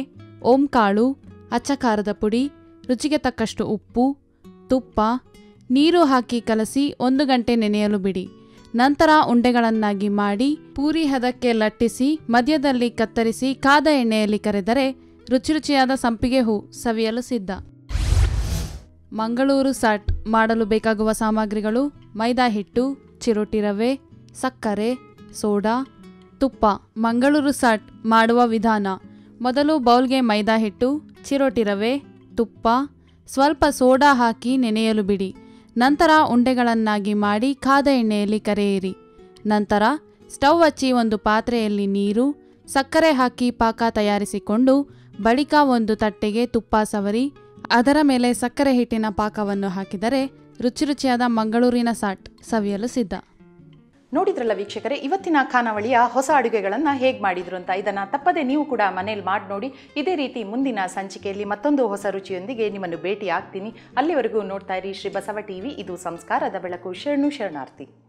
ಓಂಕಾಳು ಅಚ್ಚಕಾರದ ಪುಡಿ ರುಚಿಗೆ ತಕ್ಕಷ್ಟು ಉಪ್ಪು ತುಪ್ಪ ನೀರು ಹಾಕಿ ಕಲಸಿ ಒಂದು ಗಂಟೆ ನೆನೆಯಲು ಬಿಡಿ ನಂತರ ಉಂಡೆಗಳನ್ನಾಗಿ ಮಾಡಿ ಪೂರಿ ಹದಕ್ಕೆ ಲಟ್ಟಿಸಿ ಮಧ್ಯದಲ್ಲಿ ಕತ್ತರಿಸಿ ಕಾದ ಎಣ್ಣೆಯಲ್ಲಿ ಕರೆದರೆ ರುಚಿ ರುಚಿಯಾದ ಸಂಪಿಗೆ ಹೂ ಸವಿಯಲು ಸಿದ್ಧ ಮಂಗಳೂರು ಸಾಟ್ ಮಾಡಲು ಬೇಕಾಗುವ ಸಾಮಗ್ರಿಗಳು ಮೈದಾ ಹಿಟ್ಟು ಚಿರೋಟಿ ರವೆ ಸಕ್ಕರೆ ಸೋಡಾ ತುಪ್ಪ ಮಂಗಳೂರು ಸಾಟ್ ಮಾಡುವ ವಿಧಾನ ಮೊದಲು ಬೌಲ್ಗೆ ಮೈದಾ ಹಿಟ್ಟು ಚಿರೋಟಿ ರವೆ ತುಪ್ಪ ಸ್ವಲ್ಪ ಸೋಡಾ ಹಾಕಿ ನೆನೆಯಲು ಬಿಡಿ ನಂತರ ಉಂಡೆಗಳನ್ನಾಗಿ ಮಾಡಿ ಕಾದ ಎಣ್ಣೆಯಲ್ಲಿ ಕರೆಯಿರಿ ನಂತರ ಸ್ಟವ್ ಹಚ್ಚಿ ಒಂದು ಪಾತ್ರೆಯಲ್ಲಿ ನೀರು ಸಕ್ಕರೆ ಹಾಕಿ ಪಾಕ ತಯಾರಿಸಿಕೊಂಡು ಬಳಿಕ ಒಂದು ತಟ್ಟೆಗೆ ತುಪ್ಪ ಸವರಿ ಅದರ ಮೇಲೆ ಸಕ್ಕರೆ ಹಿಟ್ಟಿನ ಪಾಕವನ್ನು ಹಾಕಿದರೆ ರುಚಿ ರುಚಿಯಾದ ಮಂಗಳೂರಿನ ಸಾಟ್ ಸವಿಯಲು ಸಿದ್ಧ ನೋಡಿದ್ರಲ್ಲ ವೀಕ್ಷಕರೇ ಇವತ್ತಿನ ಖಾನಾವಳಿಯ ಹೊಸ ಅಡುಗೆಗಳನ್ನು ಹೇಗೆ ಮಾಡಿದ್ರು ಅಂತ ಇದನ್ನು ತಪ್ಪದೆ ನೀವು ಕೂಡ ಮನೇಲಿ ಮಾಡಿ ನೋಡಿ ಇದೇ ರೀತಿ ಮುಂದಿನ ಸಂಚಿಕೆಯಲ್ಲಿ ಮತ್ತೊಂದು ಹೊಸ ರುಚಿಯೊಂದಿಗೆ ನಿಮ್ಮನ್ನು ಭೇಟಿ ಆಗ್ತೀನಿ ಅಲ್ಲಿವರೆಗೂ ನೋಡ್ತಾ ಇರಿ ಶ್ರೀ ಬಸವ ಟಿವಿ ಇದು ಸಂಸ್ಕಾರದ ಬೆಳಕು ಶರಣು ಶರಣಾರ್ಥಿ